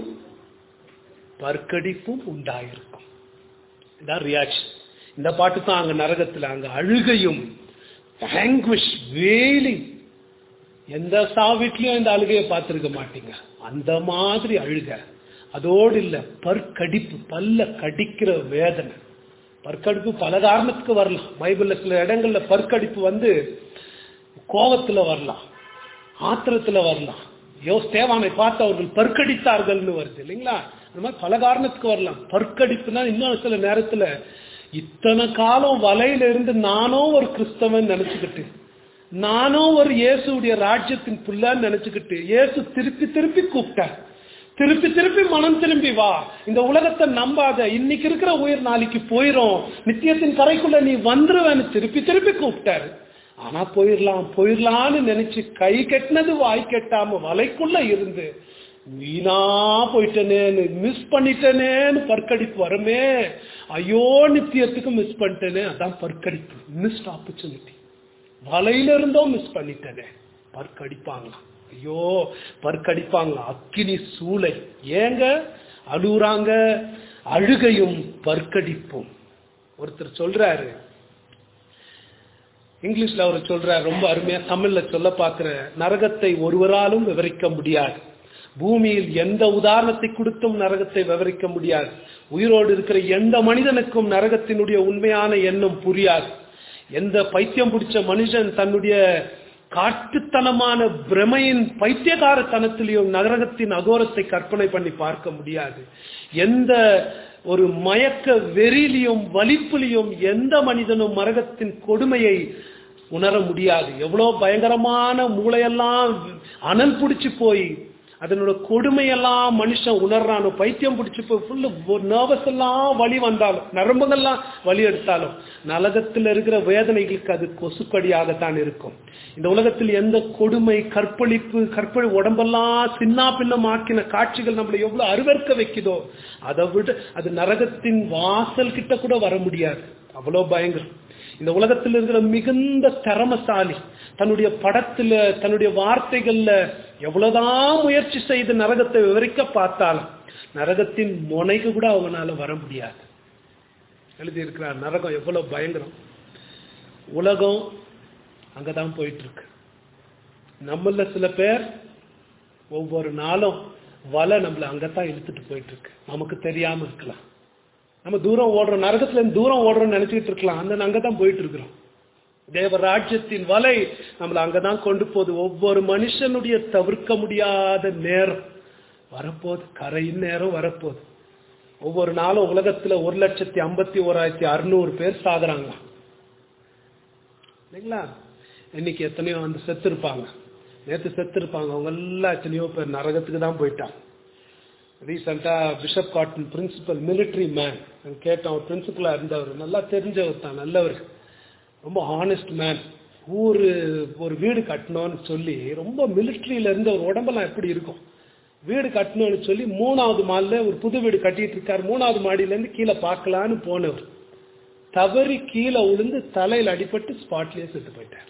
பற்கடிப்பும் உண்டாயிருக்கும் இதான் ரியாக்ஷன் இந்த பாட்டு தான் அங்க நரகத்துல அங்க அழுகையும் ஆங்குவிஷ் வேலிங் எந்த சா வீட்லயும் இந்த அழுகையை பார்த்திருக்க மாட்டீங்க அந்த மாதிரி அழுக அதோடு இல்ல பற்கடிப்பு பல்ல கடிக்கிற வேதனை பற்கடிப்பு பல காரணத்துக்கு வரலாம் பைபிள்ல சில இடங்கள்ல பற்கடிப்பு வந்து கோபத்துல வரலாம் ஆத்திரத்துல வரலாம் யோ தேவானை பார்த்து அவர்கள் பற்கடித்தார்கள்னு வருது இல்லைங்களா அந்த மாதிரி பல காரணத்துக்கு வரலாம் பற்கடிப்புனா இன்னும் சில நேரத்துல இத்தனை காலம் வலையில இருந்து நானும் ஒரு கிறிஸ்தவன் நினைச்சுக்கிட்டு நானும் ஒரு இயேசுடைய ராஜ்யத்தின் புள்ளன்னு நினைச்சுக்கிட்டு இயேசு திருப்பி திருப்பி கூப்பிட்டார் திருப்பி திருப்பி மனம் திரும்பி வா இந்த உலகத்தை நம்பாத இன்னைக்கு இருக்கிற உயிர் நாளைக்கு போயிரும் நித்தியத்தின் கரைக்குள்ள நீ வந்துருவேன்னு திருப்பி திருப்பி கூப்பிட்டாரு ஆனா போயிடலாம் போயிடலான்னு நினைச்சு கை கெட்டினது வாய் கெட்டாம வலைக்குள்ள இருந்து வீணா போயிட்டனேன்னு மிஸ் பண்ணிட்டனேன்னு பற்கடிப்பு வருமே ஐயோ நித்தியத்துக்கு மிஸ் பண்ணிட்டேனே அதான் பற்கடிப்பு மிஸ்ட் ஆப்பர்ச்சுனிட்டி வலையில இருந்தும் மிஸ் பண்ணிட்டனே பற்கடிப்பாங்களாம் ஐயோ பற்கடிப்பாங்களாம் அக்கினி சூளை ஏங்க அழுகுறாங்க அழுகையும் பற்கடிப்பும் ஒருத்தர் சொல்றாரு இங்கிலீஷ்ல அவர் சொல்றார் ரொம்ப அருமையா தமிழ்ல சொல்ல பார்க்கிற நரகத்தை ஒருவராலும் விவரிக்க முடியாது பூமியில் எந்த உதாரணத்தை கொடுத்தும் நரகத்தை விவரிக்க முடியாது உயிரோடு இருக்கிற எந்த மனிதனுக்கும் நரகத்தினுடைய உண்மையான எண்ணம் புரியாது எந்த பைத்தியம் பிடிச்ச மனுஷன் தன்னுடைய காட்டுத்தனமான பிரமையின் பைத்தியகாரத்தனத்திலையும் நரகத்தின் அகோரத்தை கற்பனை பண்ணி பார்க்க முடியாது எந்த ஒரு மயக்க வெறியிலையும் வலிப்புலையும் எந்த மனிதனும் மரகத்தின் கொடுமையை உணர முடியாது எவ்வளவு பயங்கரமான மூளையெல்லாம் அனல் பிடிச்சு போய் அதனோட கொடுமையெல்லாம் மனுஷன் உணர்றானோ பைத்தியம் பிடிச்சு போய் ஃபுல்லு நர்வஸ் எல்லாம் வலி வந்தாலும் நரம்புகள்லாம் வலி எடுத்தாலும் நரகத்தில் இருக்கிற வேதனைகளுக்கு அது கொசுக்கடியாகத்தான் இருக்கும் இந்த உலகத்தில் எந்த கொடுமை கற்பழிப்பு கற்பழி உடம்பெல்லாம் சின்னா பின்னமாக்கின காட்சிகள் நம்மளை எவ்வளவு அருவருக்க வைக்குதோ அதை விட அது நரகத்தின் வாசல் கிட்ட கூட வர முடியாது அவ்வளோ பயங்கரம் இந்த உலகத்தில் இருக்கிற மிகுந்த திறமசாலி தன்னுடைய படத்துல தன்னுடைய வார்த்தைகள்ல எவ்வளவுதான் முயற்சி செய்து நரகத்தை விவரிக்க பார்த்தாலும் நரகத்தின் முனைக்கு கூட அவங்களால வர முடியாது எழுதி இருக்கிறார் நரகம் எவ்வளவு பயங்கரம் உலகம் அங்கதான் போயிட்டு இருக்கு நம்மள சில பேர் ஒவ்வொரு நாளும் வலை நம்மள அங்கத்தான் இழுத்துட்டு போயிட்டு இருக்கு நமக்கு தெரியாம இருக்கலாம் நம்ம தூரம் ஓடுறோம் நரகத்துல இருந்து தூரம் ஓடுறோம்னு நினைச்சிட்டு இருக்கலாம் அந்த அங்கதான் போயிட்டு இருக்கிறோம் தேவ ராஜ்யத்தின் வலை நம்மளை அங்கதான் கொண்டு போகுது ஒவ்வொரு மனுஷனுடைய தவிர்க்க முடியாத நேரம் வரப்போகுது கரையின் நேரம் வரப்போகுது ஒவ்வொரு நாளும் உலகத்துல ஒரு லட்சத்தி ஐம்பத்தி ஓராயிரத்தி அறுநூறு பேர் சாகுறாங்களாம் இல்லைங்களா இன்னைக்கு எத்தனையோ வந்து செத்து இருப்பாங்க நேற்று செத்து இருப்பாங்க அவங்க எல்லாம் எத்தனையோ பேர் நரகத்துக்கு தான் போயிட்டாங்க ரீசெண்டா Bishop Cotton principal military man கேட்டோம் அவர் பிரின்சிபலா இருந்தவர் நல்லா தெரிஞ்சவர் தான் நல்லவர் ரொம்ப ஹானஸ்ட் மேன் ஊர் ஒரு வீடு கட்டணும்னு சொல்லி ரொம்ப மிலிட்ரியில இருந்து ஒரு உடம்பெல்லாம் எப்படி இருக்கும் வீடு கட்டணும்னு சொல்லி மூணாவது மாடில ஒரு புது வீடு கட்டிட்டு இருக்காரு மூணாவது மாடியில இருந்து கீழே பார்க்கலான்னு போனவர் தவறி கீழே விழுந்து தலையில அடிபட்டு ஸ்பாட்லயே செத்து போயிட்டார்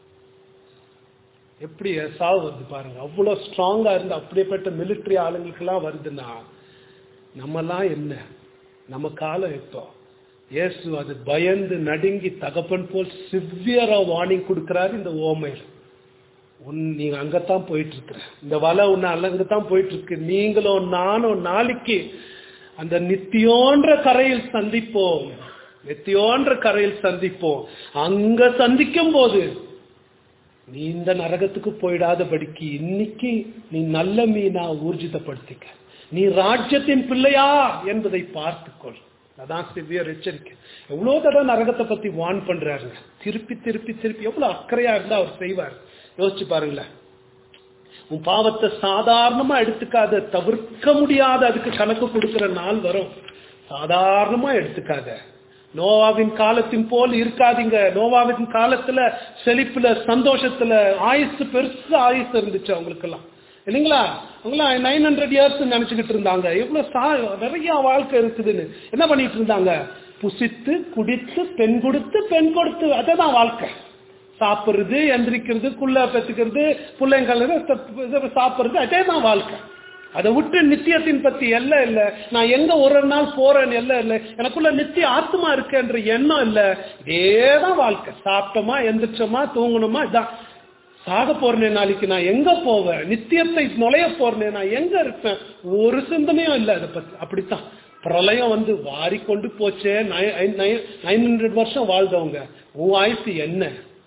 எப்படி சாவு வருது பாருங்க அவ்வளவு ஸ்ட்ராங்கா இருந்து அப்படியேப்பட்ட மிலிட்டரி ஆளுங்களுக்கெல்லாம் வருதுன்னா நம்மெல்லாம் என்ன நம்ம காலம் எப்போ இயேசு அது பயந்து நடுங்கி தகப்பன் போல் சிவியரா வார்னிங் கொடுக்கிறாரு இந்த ஓமையில் உன் நீங்க அங்கத்தான் போயிட்டு இருக்கிற இந்த வலை உன்னை அங்கத்தான் போயிட்டு இருக்கு நீங்களும் நானும் நாளைக்கு அந்த நித்தியோன்ற கரையில் சந்திப்போம் நித்தியோன்ற கரையில் சந்திப்போம் அங்க சந்திக்கும் போது நீ இந்த நரகத்துக்கு போயிடாதபடிக்கு இன்னைக்கு நீ நல்ல மீனா ஊர்ஜிதப்படுத்திக்க நீ ராஜ்யத்தின் பிள்ளையா என்பதை பார்த்துக்கொள் அதான் சிவியர் எச்சரிக்கை எவ்வளவு தடவை நரகத்தை பத்தி வான் பண்றாருங்க திருப்பி திருப்பி திருப்பி எவ்வளவு அக்கறையா இருந்தா அவர் செய்வார் யோசிச்சு பாருங்களேன் உன் பாவத்தை சாதாரணமா எடுத்துக்காத தவிர்க்க முடியாத அதுக்கு கணக்கு கொடுக்கிற நாள் வரும் சாதாரணமா எடுத்துக்காத நோவாவின் காலத்தின் போல் இருக்காதீங்க நோவாவின் காலத்துல செழிப்புல சந்தோஷத்துல ஆயுசு பெருசு ஆயுசு இருந்துச்சு அவங்களுக்கெல்லாம் இல்லைங்களா அவங்களாம் நைன் ஹண்ட்ரட் இயர்ஸ் நினைச்சுக்கிட்டு இருந்தாங்க எவ்வளவு சா நிறைய வாழ்க்கை இருக்குதுன்னு என்ன பண்ணிட்டு இருந்தாங்க புசித்து குடித்து பெண் கொடுத்து பெண் கொடுத்து அதுதான் வாழ்க்கை சாப்பிடுறது எந்திரிக்கிறது குள்ள பெத்துக்கிறது பிள்ளைங்க சாப்பிடுறது அதே தான் வாழ்க்கை அதை விட்டு நித்தியத்தின் பத்தி எல்லாம் இல்ல நான் எங்க ஒரு நாள் போறேன்னு எல்லாம் இல்ல எனக்குள்ள நித்திய ஆத்மா இருக்குன்ற எண்ணம் இல்ல இதேதான் வாழ்க்கை சாப்பிட்டோமா எந்திரிச்சோமா தூங்கணுமா இதான் சாக போறனே நாளைக்கு நான் எங்க போவேன் நித்தியத்தை நுழைய போறனே நான் எங்க இருப்பேன் ஒரு சிந்தனையும் இல்ல அதை பத்தி அப்படித்தான் பிரளயம் வந்து வாரி கொண்டு போச்சே நைன் ஹண்ட்ரட் வருஷம் வாழ்ந்தவங்க உன் ஆயுசு என்ன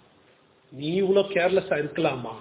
நீ இவ்வளவு கேர்லெஸ்ஸா இருக்கலாமா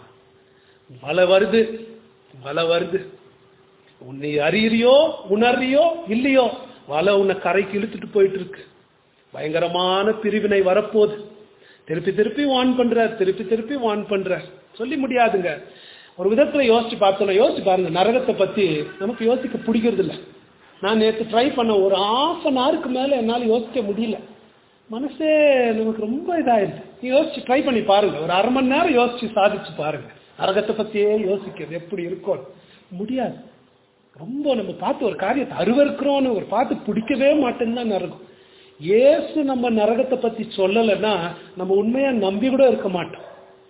மழை வருது மழை வருது உன்னை அறியறியோ உணர்றியோ இல்லையோ வலை உன்னை கரைக்கு இழுத்துட்டு போயிட்டு இருக்கு பயங்கரமான பிரிவினை வரப்போகுது திருப்பி திருப்பி வான் பண்றார் திருப்பி திருப்பி வான் பண்றார் சொல்லி முடியாதுங்க ஒரு விதத்துல யோசிச்சு பார்த்தோம் யோசிச்சு பாருங்க நரகத்தை பத்தி நமக்கு யோசிக்க பிடிக்கிறது இல்ல நான் நேற்று ட்ரை பண்ண ஒரு ஆஃப் அன் ஹவருக்கு மேல என்னால் யோசிக்க முடியல மனசே நமக்கு ரொம்ப இதாயிருது யோசிச்சு ட்ரை பண்ணி பாருங்க ஒரு அரை மணி நேரம் யோசிச்சு சாதிச்சு பாருங்க நரகத்தை பத்தியே யோசிக்கிறது எப்படி இருக்கும் முடியாது ரொம்ப நம்ம பார்த்து ஒரு காரியத்தை அருவருக்கிறோன்னு ஒரு பார்த்து பிடிக்கவே மாட்டேன்னு நரகம் ஏசு நம்ம நரகத்தை பத்தி சொல்லலைன்னா நம்ம உண்மையா நம்பி கூட இருக்க மாட்டோம்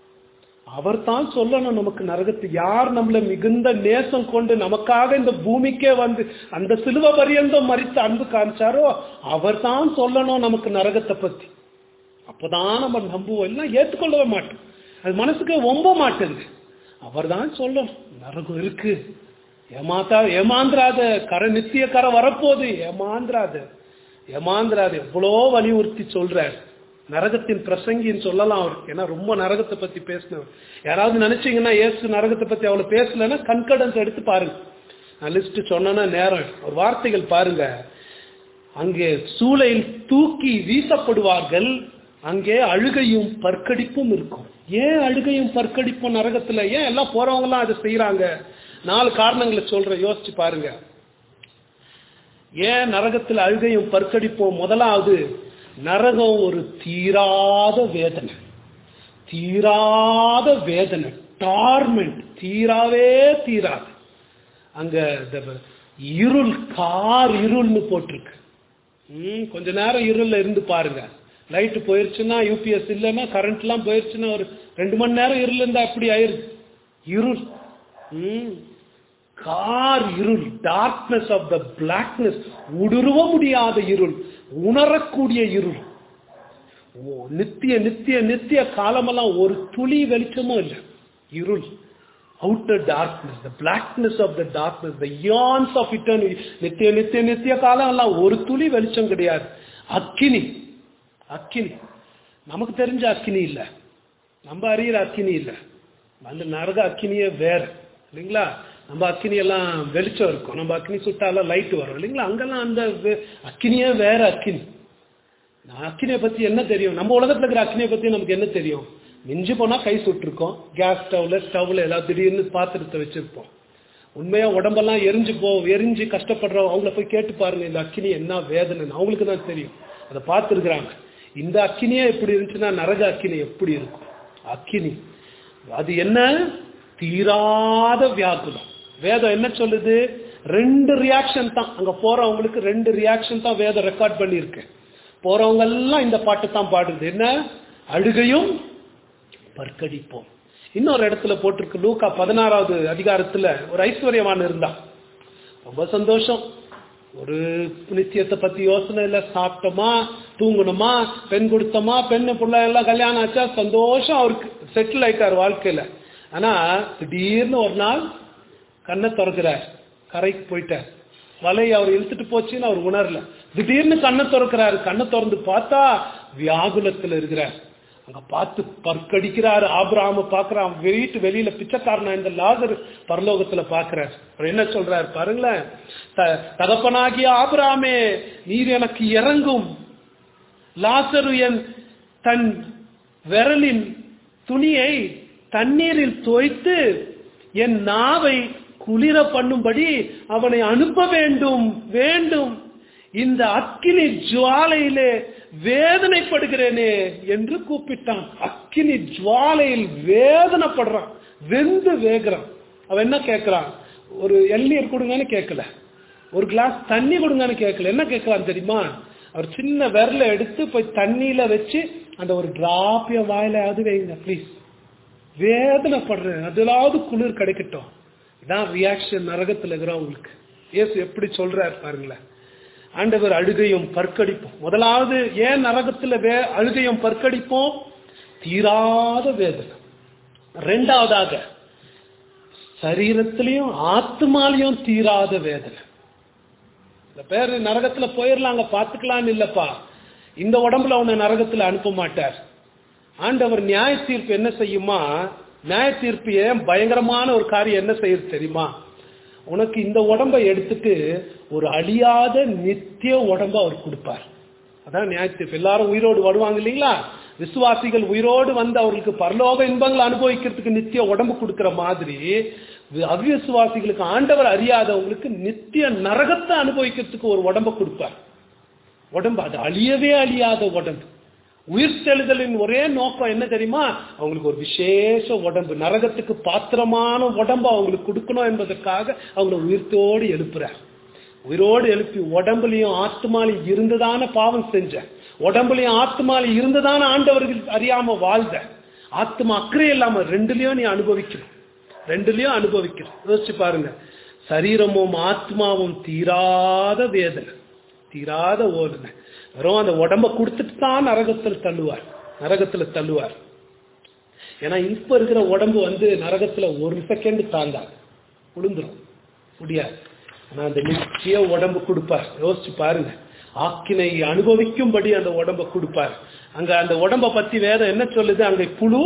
அவர் தான் சொல்லணும் நமக்கு நரகத்தை யார் நம்மள மிகுந்த நேசம் கொண்டு நமக்காக இந்த பூமிக்கே வந்து அந்த சிலுவ பரியந்தம் மறித்து அன்பு காமிச்சாரோ அவர் தான் சொல்லணும் நமக்கு நரகத்தை பத்தி அப்பதான் நம்ம நம்புவோம் எல்லாம் ஏற்றுக்கொள்ளவே மாட்டோம் அது மனசுக்கு ஒம்ப மாட்டேங்குது அவர் தான் சொல்லணும் நரகம் இருக்கு ஏமாத்தா ஏமாந்திராத கரை நித்திய கரை வரப்போகுது ஏமாந்திராத ஏமாந்திராது எவ்வளோ வலியுறுத்தி சொல்றார் நரகத்தின் பிரசங்கின்னு சொல்லலாம் அவருக்கு ஏன்னா ரொம்ப நரகத்தை பத்தி பேசினவர் யாராவது நினைச்சீங்கன்னா ஏசு நரகத்தை பத்தி அவ்வளவு பேசலன்னா கன்கடன்ஸ் எடுத்து பாருங்க நான் லிஸ்ட் சொன்னா நேரம் ஒரு வார்த்தைகள் பாருங்க அங்கே சூளையில் தூக்கி வீசப்படுவார்கள் அங்கே அழுகையும் பற்கடிப்பும் இருக்கும் ஏன் அழுகையும் பற்கடிப்பும் நரகத்துல ஏன் எல்லாம் போறவங்க எல்லாம் அதை செய்யறாங்க நாலு காரணங்களை சொல்றேன் யோசிச்சு பாருங்க ஏன் நரகத்தில் அழுகையும் பற்கடிப்போம் முதலாவது நரகம் ஒரு தீராத வேதனை தீராத வேதனை டார்மெண்ட் தீராவே தீராது அங்க இருள் கார் இருள்னு போட்டிருக்கு ம் கொஞ்ச நேரம் இருள்ல இருந்து பாருங்க லைட்டு போயிருச்சுன்னா யூபிஎஸ் இல்லைன்னா கரண்ட் எல்லாம் போயிருச்சுன்னா ஒரு ரெண்டு மணி நேரம் இருள் இருந்தா அப்படி ஆயிருது இருள் ம் கார் இருள் டார்க்னஸ் ஆஃப் த பிளாக்னஸ் உடுருவ முடியாத இருள் உணரக்கூடிய இருள் நித்திய நித்திய நித்திய காலமெல்லாம் ஒரு துளி வெளிச்சமும் இல்லை இருள் outer darkness the blackness of the darkness the யான்ஸ் ஆஃப் இட்டர்ன் நித்திய நித்திய நித்திய காலம் எல்லாம் ஒரு துளி வெளிச்சம் கிடையாது அக்கினி அக்கினி நமக்கு தெரிஞ்ச அக்கினி இல்லை நம்ம அறியிற அக்கினி இல்லை அந்த நரக அக்கினியே வேற இல்லைங்களா நம்ம அக்கினி எல்லாம் வெளிச்சம் இருக்கும் நம்ம அக்கினி சுட்டாலாம் லைட் வரும் இல்லைங்களா அங்கெல்லாம் அந்த அக்கினியே வேற அக்கினி நான் அக்கினியை பத்தி என்ன தெரியும் நம்ம உலகத்துல இருக்கிற அக்கினியை பத்தி நமக்கு என்ன தெரியும் மிஞ்சி போனா கை சுட்டிருக்கோம் கேஸ் ஸ்டவ்ல ஸ்டவ்ல ஏதாவது திடீர்னு பாத்திரத்தை வச்சிருப்போம் உண்மையா உடம்பெல்லாம் எரிஞ்சு போ எரிஞ்சு கஷ்டப்படுறோம் அவங்கள போய் கேட்டு பாருங்க இந்த அக்கினி என்ன வேதனை அவங்களுக்கு தான் தெரியும் அதை பார்த்துருக்குறாங்க இந்த அக்கினியே எப்படி இருந்துச்சுன்னா நரக அக்கினி எப்படி இருக்கும் அக்கினி அது என்ன தீராத வியாக்குலம் வேதம் என்ன சொல்லுது ரெண்டு ரியாக்ஷன் தான் அங்க போறவங்களுக்கு ரெண்டு ரியாக்ஷன் தான் வேதம் ரெக்கார்ட் பண்ணியிருக்கு போறவங்க எல்லாம் இந்த பாட்டு தான் பாடுது என்ன அழுகையும் பற்கடிப்போம் இன்னொரு இடத்துல போட்டிருக்கு லூக்கா பதினாறாவது அதிகாரத்துல ஒரு ஐஸ்வர்யவான் இருந்தான் ரொம்ப சந்தோஷம் ஒரு நித்தியத்தை பத்தி யோசனை இல்ல சாப்பிட்டோமா தூங்கணுமா பெண் கொடுத்தோமா பெண்ணு பிள்ளை எல்லாம் கல்யாணம் ஆச்சா சந்தோஷம் அவருக்கு செட்டில் ஆயிட்டார் வாழ்க்கையில ஆனா திடீர்னு ஒரு நாள் கண்ணை திறக்கிறார் கரைக்கு போயிட்டார் வலை அவர் இழுத்துட்டு போச்சுன்னு அவர் உணரல திடீர்னு கண்ணை திறக்கிறாரு கண்ணை திறந்து பார்த்தா வியாகுலத்துல இருக்கிறார் அங்க பார்த்து பற்கடிக்கிறாரு ஆபிராம பாக்குறான் வீட்டு வெளியில பிச்சைக்காரனா இந்த லாசர் பரலோகத்துல பாக்குறார் அவர் என்ன சொல்றாரு பாருங்களேன் தகப்பனாகிய ஆபிராமே நீர் எனக்கு இறங்கும் லாசரு என் தன் விரலின் துணியை தண்ணீரில் தோய்த்து என் நாவை குளிர பண்ணும்படி அவனை அனுப்ப வேண்டும் வேண்டும் இந்த அக்கினி ஜுவாலையிலே வேதனைப்படுகிறேனே என்று கூப்பிட்டான் அக்கினி ஜுவாலையில் வேதனைப்படுறான் வெந்து வேகுறான் அவன் என்ன கேட்கிறான் ஒரு எள்நீர் கொடுங்கன்னு கேட்கல ஒரு கிளாஸ் தண்ணி கொடுங்கன்னு கேட்கல என்ன கேட்கலாம் தெரியுமா அவர் சின்ன விரல எடுத்து போய் தண்ணியில வச்சு அந்த ஒரு டிராப் என் வாயிலாவது வைங்க ப்ளீஸ் வேதனைப்படுறேன் அதிலாவது குளிர் கிடைக்கட்டும் இதான் ரியாக்ஷன் நரகத்துல இருக்கிறவங்களுக்கு இயேசு எப்படி சொல்றாரு பாருங்களேன் ஆண்டவர் அழுகையும் பற்கடிப்போம் முதலாவது ஏன் நரகத்துல வே அழுகையும் பற்கடிப்போம் தீராத வேதனை ரெண்டாவதாக சரீரத்திலையும் ஆத்மாலையும் தீராத வேதனை சில பேர் நரகத்துல போயிடலாங்க பாத்துக்கலாம்னு இல்லப்பா இந்த உடம்புல அவனை நரகத்துல அனுப்ப மாட்டார் ஆண்டவர் நியாய தீர்ப்பு என்ன செய்யுமா நியாய தீர்ப்பு ஏன் பயங்கரமான ஒரு காரியம் என்ன செய்யுது தெரியுமா உனக்கு இந்த உடம்பை எடுத்துட்டு ஒரு அழியாத நித்திய உடம்ப அவர் கொடுப்பார் அதான் நியாய தீர்ப்பு எல்லாரும் உயிரோடு வருவாங்க இல்லைங்களா விசுவாசிகள் உயிரோடு வந்து அவர்களுக்கு பரலோக இன்பங்கள் அனுபவிக்கிறதுக்கு நித்திய உடம்பு கொடுக்கிற மாதிரி அவிசுவாசிகளுக்கு ஆண்டவர் அறியாதவங்களுக்கு நித்திய நரகத்தை அனுபவிக்கிறதுக்கு ஒரு உடம்ப கொடுப்பார் உடம்பு அது அழியவே அழியாத உடம்பு உயிர்த்தெழுதலின் ஒரே நோக்கம் என்ன தெரியுமா அவங்களுக்கு ஒரு விசேஷ உடம்பு நரகத்துக்கு பாத்திரமான உடம்பு அவங்களுக்கு கொடுக்கணும் என்பதற்காக அவங்கள உயிர்த்தோடு எழுப்புறார் உயிரோடு எழுப்பி உடம்புலையும் ஆத்மாலையும் இருந்துதான பாவம் செஞ்ச உடம்புலையும் ஆத்மாலையும் இருந்துதான ஆண்டவர்கள் அறியாம வாழ்ந்த ஆத்மா அக்கறை இல்லாம ரெண்டுலயும் நீ அனுபவிக்கணும் ரெண்டுலயும் அனுபவிக்கணும் யோசிச்சு பாருங்க சரீரமும் ஆத்மாவும் தீராத வேதனை தீராத ஓடுன வெறும் அந்த உடம்ப கொடுத்துட்டு தான் நரகத்தில் தள்ளுவார் நரகத்துல தள்ளுவார் ஏன்னா இப்ப இருக்கிற உடம்பு வந்து நரகத்துல ஒரு செகண்ட் தாண்டாது விழுந்துரும் முடியாது ஆனா அந்த நிச்சய உடம்பு கொடுப்பார் யோசிச்சு பாருங்க ஆக்கினை அனுபவிக்கும்படி அந்த உடம்ப கொடுப்பார் அங்க அந்த உடம்ப பத்தி வேதம் என்ன சொல்லுது அங்க புழு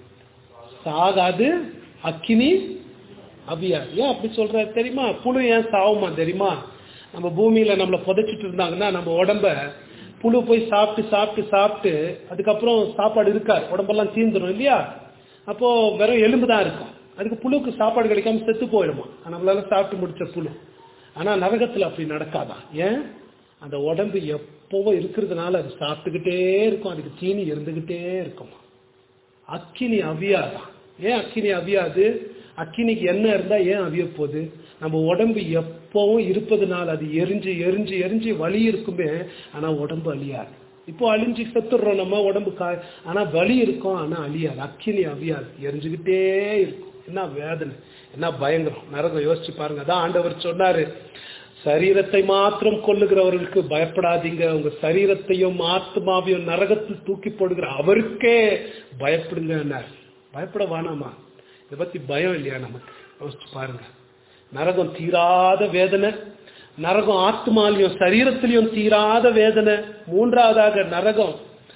சாகாது அக்கினி அபியாது ஏன் அப்படி சொல்றாரு தெரியுமா புழு ஏன் சாவுமா தெரியுமா நம்ம பூமியில நம்மளை புதைச்சிட்டு இருந்தாங்கன்னா நம்ம உடம்ப புழு போய் சாப்பிட்டு சாப்பிட்டு சாப்பிட்டு அதுக்கப்புறம் சாப்பாடு இருக்காது உடம்பெல்லாம் தீந்துரும் இல்லையா அப்போ வெறும் எலும்பு தான் இருக்கும் அதுக்கு புழுக்கு சாப்பாடு கிடைக்காம செத்து போயிடுமா நம்மளால சாப்பிட்டு முடிச்ச புழு ஆனா நரகத்துல அப்படி நடக்காதான் ஏன் அந்த உடம்பு எப்பவும் இருக்கிறதுனால அது சாப்பிட்டுக்கிட்டே இருக்கும் அதுக்கு தீனி இருந்துகிட்டே இருக்குமா அக்கினி அவியாதான் ஏன் அக்கினி அவியாது அக்கினிக்கு என்ன இருந்தா ஏன் அவிய போகுது நம்ம உடம்பு எப்பவும் இருப்பதுனால அது எரிஞ்சு எரிஞ்சு எரிஞ்சு வலி இருக்குமே ஆனா உடம்பு அழியாது இப்போ அழிஞ்சு செத்துடுறோம் நம்ம உடம்பு காய் ஆனா வலி இருக்கும் ஆனா அழியாது அக்கினி அவியாது எரிஞ்சுக்கிட்டே இருக்கும் என்ன வேதனை என்ன பயங்கரம் நரகம் யோசிச்சு பாருங்க அதான் ஆண்டவர் சொன்னாரு சரீரத்தை மாத்திரம் கொள்ளுகிறவர்களுக்கு பயப்படாதீங்க உங்க சரீரத்தையும் ஆத்மாவையும் நரகத்தில் தூக்கி போடுகிற அவருக்கே பயப்படுங்க பயப்பட வேணாமா இதை பத்தி பயம் இல்லையா நமக்கு யோசிச்சு பாருங்க நரகம் தீராத வேதனை நரகம் ஆத்மாலையும் சரீரத்திலையும் தீராத வேதனை மூன்றாவதாக நரகம்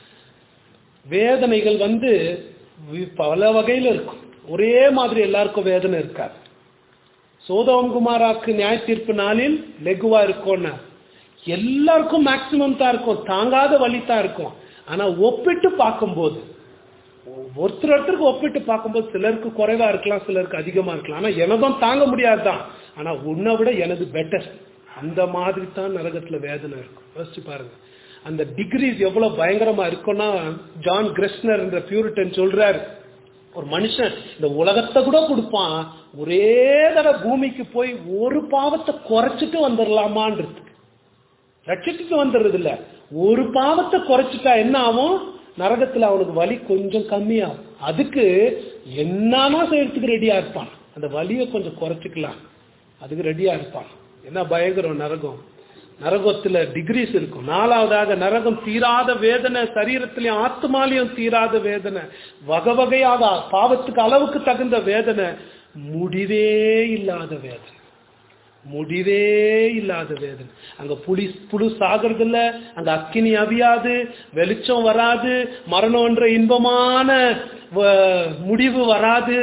வேதனைகள் வந்து பல வகையில இருக்கும் ஒரே மாதிரி எல்லாருக்கும் வேதனை இருக்காது சோதவம் குமாராக்கு நியாய தீர்ப்பு நாளில் லெகுவா இருக்கும்னா எல்லாருக்கும் மேக்சிமம் தான் இருக்கும் தாங்காத வழி தான் இருக்கும் ஆனா ஒப்பிட்டு பார்க்கும்போது ஒருத்தர் ஒருத்தருக்கு ஒப்பிட்டு பார்க்கும்போது சிலருக்கு குறைவா இருக்கலாம் சிலருக்கு அதிகமா இருக்கலாம் ஆனா எனதும் தாங்க முடியாதுதான் ஆனா உன்னை விட எனது பெட்டர் அந்த மாதிரி தான் நரகத்துல வேதனை இருக்கும் யோசிச்சு பாருங்க அந்த டிகிரிஸ் எவ்வளவு பயங்கரமா இருக்கும்னா ஜான் கிருஷ்ணர் என்ற பியூரிட்டன் சொல்றாரு ஒரு மனுஷன் இந்த உலகத்தை கூட கொடுப்பான் ஒரே தடவை பூமிக்கு போய் ஒரு பாவத்தை குறைச்சிட்டு வந்துடலாமான்றதுக்கு ரட்சிச்சுட்டு வந்துடுறது இல்ல ஒரு பாவத்தை குறைச்சிட்டா என்ன ஆகும் நரகத்துல அவனுக்கு வலி கொஞ்சம் கம்மியாகும் அதுக்கு என்னன்னா செய்யறதுக்கு ரெடியா இருப்பான் அந்த வலியை கொஞ்சம் குறைச்சிக்கலாம் அதுக்கு ரெடியா இருப்பான் என்ன பயங்கரம் நரகம் நரகத்துல டிகிரிஸ் இருக்கும் நாலாவதாக நரகம் தீராத வேதனை சரீரத்திலையும் ஆத்மாலையும் தீராத வேதனை வகை வகையாக பாவத்துக்கு அளவுக்கு தகுந்த வேதனை முடிவே இல்லாத வேதனை முடிவே இல்லாத வேதனை அங்க புலி புழு சாகிறது இல்ல அங்க அக்கினி அவியாது வெளிச்சம் வராது மரணம்ன்ற இன்பமான முடிவு வராது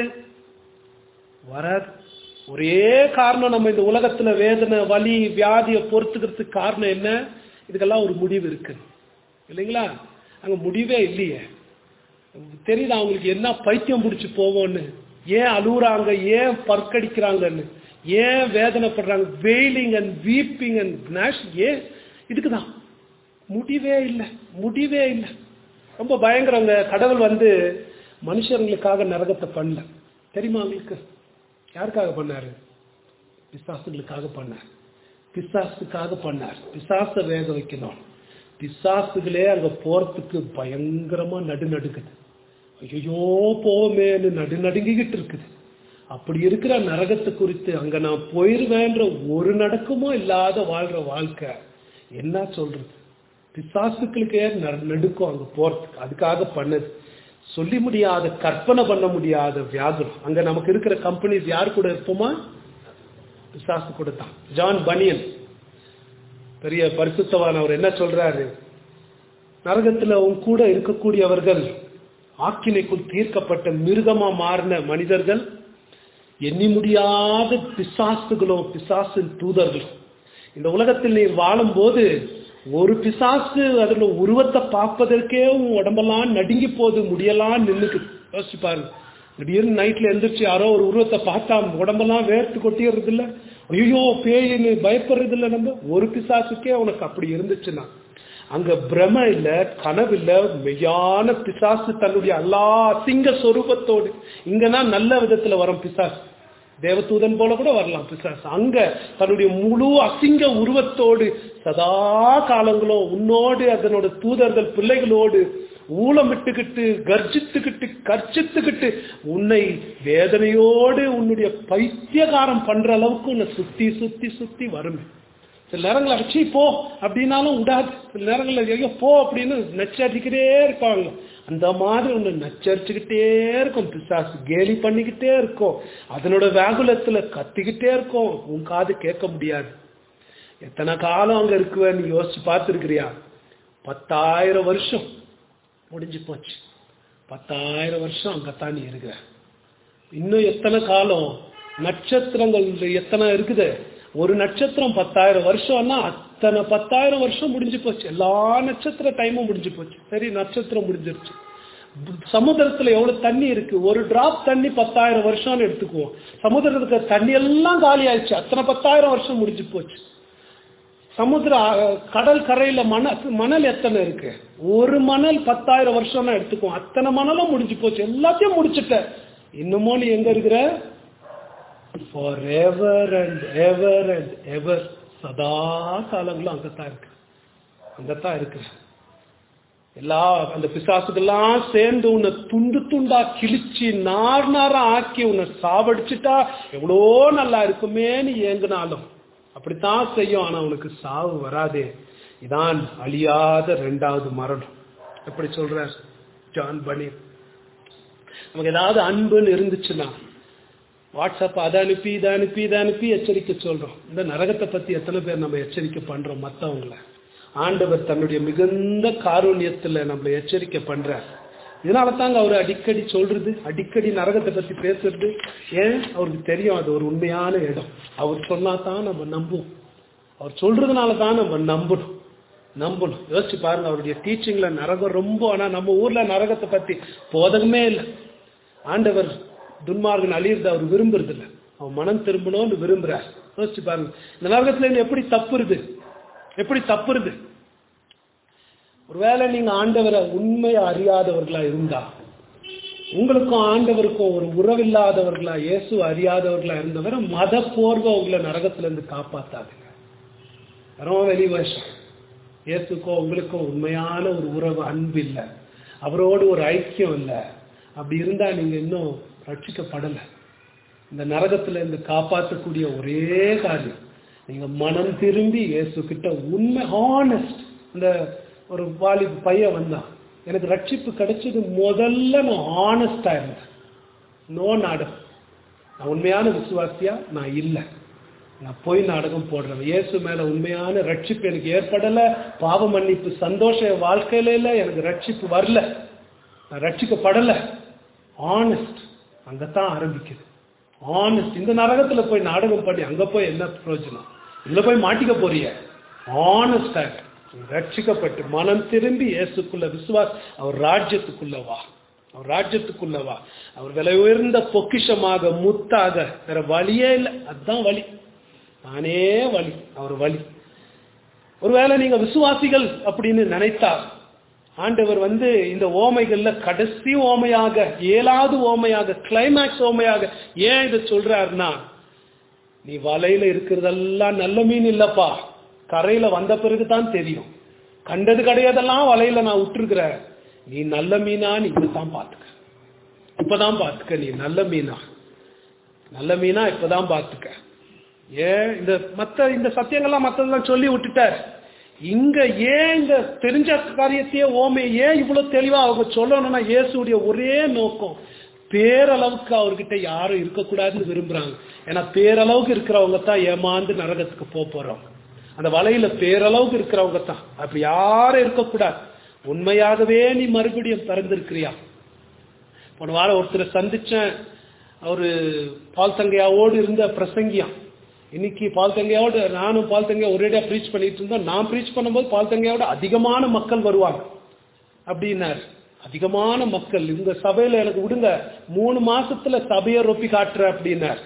வராது ஒரே காரணம் நம்ம இந்த உலகத்துல வேதனை வலி வியாதியை பொறுத்துக்கிறதுக்கு காரணம் என்ன இதுக்கெல்லாம் ஒரு முடிவு இருக்கு இல்லைங்களா அங்க முடிவே இல்லையே தெரியுது அவங்களுக்கு என்ன பைத்தியம் பிடிச்சி போவோம்னு ஏன் அழுகுறாங்க ஏன் பற்கடிக்கிறாங்கன்னு ஏன் வேதனைப்படுறாங்க wailing and weeping and gnash ஏன் இதுக்கு தான் முடிவே இல்லை முடிவே இல்லை ரொம்ப பயங்கரங்க கடவுள் வந்து மனுஷங்களுக்காக நரகத்தை பண்ணல தெரியுமா உங்களுக்கு யாருக்காக பண்ணாரு பிசாசுகளுக்காக பண்ணார் பிசாசுக்காக பண்ணார் பிசாசை வேக வைக்கணும் பிசாசுகளே அங்க போறதுக்கு பயங்கரமா நடுநடுக்குது ஐயோ போவேன்னு நடுநடுங்கிக்கிட்டு இருக்குது அப்படி இருக்கிற நரகத்தை குறித்து அங்க நான் போயிருவேன்ற ஒரு நடக்கமும் இல்லாத வாழ்ற வாழ்க்கை என்ன சொல்றது பிசாசுக்களுக்கே ந- நடுக்கம் அங்க போறதுக்கு அதுக்காக பண்ணது சொல்லி முடியாத கற்பனை பண்ண முடியாத வியாகுலம் அங்க நமக்கு இருக்கிற கம்பெனிஸ் யார் கூட இருப்போமா பிசாசு கூட தான் ஜான் பனியன் பெரிய பரிசுத்தவான் அவர் என்ன சொல்றாரு நரகத்துல உன் கூட இருக்கக்கூடியவர்கள் ஆக்கினைக்குள் தீர்க்கப்பட்ட மிருகமா மாறின மனிதர்கள் எண்ணி முடியாத பிசாசுகளும் பிசாசின் தூதர்களும் இந்த உலகத்தில் நீ வாழும்போது ஒரு பிசாசு அதுல உருவத்தை பார்ப்பதற்கே உன் உடம்பெல்லாம் நடுங்கி போகுது முடியெல்லாம் நின்னுக்கு யோசிச்சு பாருங்க திடீர்னு நைட்ல எந்திரிச்சு யாரோ ஒரு உருவத்தை பார்த்தா உடம்பெல்லாம் வேர்த்து கொட்டிடுறது இல்ல ஐயோ பேயின்னு பயப்படுறது இல்ல நம்ம ஒரு பிசாசுக்கே உனக்கு அப்படி இருந்துச்சுன்னா அங்க பிரம இல்ல கனவு இல்ல மெய்யான பிசாசு தன்னுடைய எல்லா அசிங்க சொரூபத்தோடு இங்கன்னா நல்ல விதத்துல வரும் பிசாசு தேவதூதன் போல கூட வரலாம் பிசாசு அங்க தன்னுடைய முழு அசிங்க உருவத்தோடு சதா காலங்களும் உன்னோடு அதனோட தூதர்கள் பிள்ளைகளோடு ஊளமிட்டுக்கிட்டு கர்ஜித்துக்கிட்டு கர்ஜித்துக்கிட்டு உன்னை வேதனையோடு உன்னுடைய பைத்தியகாரம் பண்ற அளவுக்கு உன்னை சுத்தி சுத்தி சுத்தி வரும் சில நேரங்கள் அடிச்சு போ அப்படின்னாலும் விடாது சில நேரங்களில் ஐயோ போ அப்படின்னு நச்சரிச்சுக்கிட்டே இருப்பாங்க அந்த மாதிரி ஒன்று நச்சரிச்சுக்கிட்டே இருக்கும் பிசாசு கேலி பண்ணிக்கிட்டே இருக்கும் அதனோட வேகுலத்துல கத்திக்கிட்டே இருக்கும் உன் காது கேட்க முடியாது எத்தனை காலம் அங்க இருக்குவேன்னு யோசிச்சு பார்த்துருக்கிறியா பத்தாயிரம் வருஷம் முடிஞ்சு போச்சு பத்தாயிரம் வருஷம் அங்கத்தான் நீ இருக்கிற இன்னும் எத்தனை காலம் நட்சத்திரங்கள் எத்தனை இருக்குது ஒரு நட்சத்திரம் பத்தாயிரம் வருஷம்னா அத்தனை பத்தாயிரம் வருஷம் முடிஞ்சு போச்சு எல்லா நட்சத்திர டைமும் முடிஞ்சு போச்சு சரி நட்சத்திரம் முடிஞ்சிருச்சு சமுத்திரத்துல எவ்வளவு தண்ணி இருக்கு ஒரு டிராப் தண்ணி பத்தாயிரம் வருஷம்னு எடுத்துக்குவோம் சமுத்திரத்துல தண்ணி எல்லாம் காலி ஆயிடுச்சு அத்தனை பத்தாயிரம் வருஷம் முடிஞ்சு போச்சு சமுத்திர அஹ், கடல் கரையில மணல் மணல் எத்தனை இருக்கு ஒரு மணல் பத்தாயிரம் வருஷம்னா எடுத்துக்குவோம் அத்தனை மணலும் முடிஞ்சு போச்சு எல்லாத்தையும் முடிச்சுட்ட இன்னமும் நீ எங்க இருக்கிற forever and ever and ever சதா காலங்களும் அங்கத்தான் இருக்கு அங்கத்தான் இருக்கு எல்லா அந்த பிசாசுக்கெல்லாம் சேர்ந்து உன்னை துண்டு துண்டா கிழிச்சு நார் நாரா ஆக்கி உன்னை சாவடிச்சுட்டா எவ்வளோ நல்லா இருக்குமேன்னு ஏங்குனாலும் அப்படித்தான் செய்யும் ஆனா உனக்கு சாவு வராதே இதான் அழியாத ரெண்டாவது மரணம் எப்படி சொல்றார் ஜான் பனி நமக்கு ஏதாவது அன்புன்னு இருந்துச்சுன்னா வாட்ஸ்அப் அதை அனுப்பி இதை அனுப்பி இதை அனுப்பி எச்சரிக்கை சொல்றோம் இந்த நரகத்தை பத்தி எத்தனை பேர் நம்ம எச்சரிக்கை பண்றோம் மத்தவங்கள ஆண்டவர் தன்னுடைய மிகுந்த காரூண்யத்துல நம்மளை எச்சரிக்கை பண்றார் இதனால தாங்க அவர் அடிக்கடி சொல்றது அடிக்கடி நரகத்தை பத்தி பேசுறது ஏன் அவருக்கு தெரியும் அது ஒரு உண்மையான இடம் அவர் சொன்னா தான் நம்ம நம்புவோம் அவர் சொல்றதுனால தான் நம்ம நம்பணும் நம்பணும் யோசிச்சு பாருங்க அவருடைய டீச்சிங்ல நரகம் ரொம்ப ஆனா நம்ம ஊர்ல நரகத்தை பத்தி போதகமே இல்லை ஆண்டவர் துன்மார்கன் அழியிறது அவர் விரும்புறது இல்ல அவன் மனம் திரும்பணும்னு விரும்புறார் யோசிச்சு பாருங்க இந்த நரகத்துல இருந்து எப்படி தப்புறது எப்படி தப்புறது ஒருவேளை நீங்க ஆண்டவரை உண்மையை அறியாதவர்களா இருந்தா உங்களுக்கும் ஆண்டவருக்கும் ஒரு உறவில்லாதவர்களா இயேசு அறியாதவர்களா இருந்தவரை மத போர்வை உங்களை நரகத்துல இருந்து காப்பாத்தாதுங்க வெறும் வெளி வருஷம் இயேசுக்கும் உங்களுக்கும் உண்மையான ஒரு உறவு அன்பு இல்லை அவரோடு ஒரு ஐக்கியம் இல்லை அப்படி இருந்தா நீங்க இன்னும் ரட்சிக்கப்படலை இந்த நரகத்துல இருந்து காப்பாற்றக்கூடிய ஒரே காரியம் நீங்க மனம் திரும்பி இயேசு கிட்ட உண்மை ஹானஸ்ட் இந்த ஒரு வாலி பையன் வந்தான் எனக்கு ரட்சிப்பு கிடைச்சது முதல்ல நான் ஹானஸ்டா இருந்தேன் நோ நாடகம் நான் உண்மையான விசுவாசியா நான் இல்லை நான் போய் நாடகம் போடுறேன் இயேசு மேல உண்மையான ரட்சிப்பு எனக்கு ஏற்படல பாவ மன்னிப்பு சந்தோஷ என் வாழ்க்கையில இல்ல எனக்கு ரட்சிப்பு வரல நான் ரட்சிக்கப்படல ஆனஸ்ட் அங்கத்தான் ஆரம்பிக்குது ஆனஸ்ட் இந்த நரகத்துல போய் நாடகம் பண்ணி அங்க போய் என்ன பிரயோஜனம் இதுல போய் மாட்டிக்க போறிய ஆனஸ்டா ரட்சிக்கப்பட்டு மனம் திரும்பி இயேசுக்குள்ள விசுவாஸ் அவர் ராஜ்யத்துக்குள்ள வா அவர் ராஜ்யத்துக்குள்ள வா அவர் விலை உயர்ந்த பொக்கிஷமாக முத்தாக வேற வழியே இல்லை அதுதான் வழி நானே வழி அவர் வழி ஒருவேளை நீங்க விசுவாசிகள் அப்படின்னு நினைத்தார் ஆண்டவர் வந்து இந்த ஓமைகள்ல கடைசி ஓமையாக ஏழாவது ஓமையாக கிளைமேக்ஸ் ஓமையாக ஏன் இதை சொல்றாருன்னா நீ வலையில இருக்கிறதெல்லாம் நல்ல மீன் இல்லப்பா கரையில வந்த பிறகு தான் தெரியும் கண்டது கிடையாதெல்லாம் வலையில நான் விட்டுருக்கிறேன் நீ நல்ல மீனா நீ இப்பதான் பாத்துக்க இப்பதான் பாத்துக்க நீ நல்ல மீனா நல்ல மீனா இப்பதான் பாத்துக்க ஏன் இந்த மத்த இந்த சத்தியங்கள்லாம் மத்ததெல்லாம் சொல்லி விட்டுட்டார் இங்க ஏன் இந்த தெரிஞ்ச காரியத்தையே ஓமை ஏன் இவ்வளவு தெளிவா அவங்க சொல்லணும்னா இயேசுடைய ஒரே நோக்கம் பேரளவுக்கு அவர்கிட்ட யாரும் இருக்கக்கூடாதுன்னு விரும்புறாங்க ஏன்னா பேரளவுக்கு இருக்கிறவங்க தான் ஏமாந்து நரகத்துக்கு போக போறோம் அந்த வலையில பேரளவுக்கு இருக்கிறவங்க தான் அப்படி யாரும் இருக்கக்கூடாது உண்மையாகவே நீ மறுபடியும் பிறந்திருக்கிறியா போன வாரம் ஒருத்தரை சந்திச்சேன் அவரு பால் தங்கையாவோடு இருந்த பிரசங்கியான் இன்னைக்கு பால் தங்கையோட நானும் பால் தங்கையா ஒரேடியா ப்ரீச் பண்ணிட்டு இருந்தோம் நான் ப்ரீச் பண்ணும்போது பால் தங்கையோட அதிகமான மக்கள் வருவாங்க அப்படின்னாரு அதிகமான மக்கள் இந்த சபையில எனக்கு விடுங்க மூணு மாசத்துல சபையை ரொப்பி காட்டுற அப்படின்னார்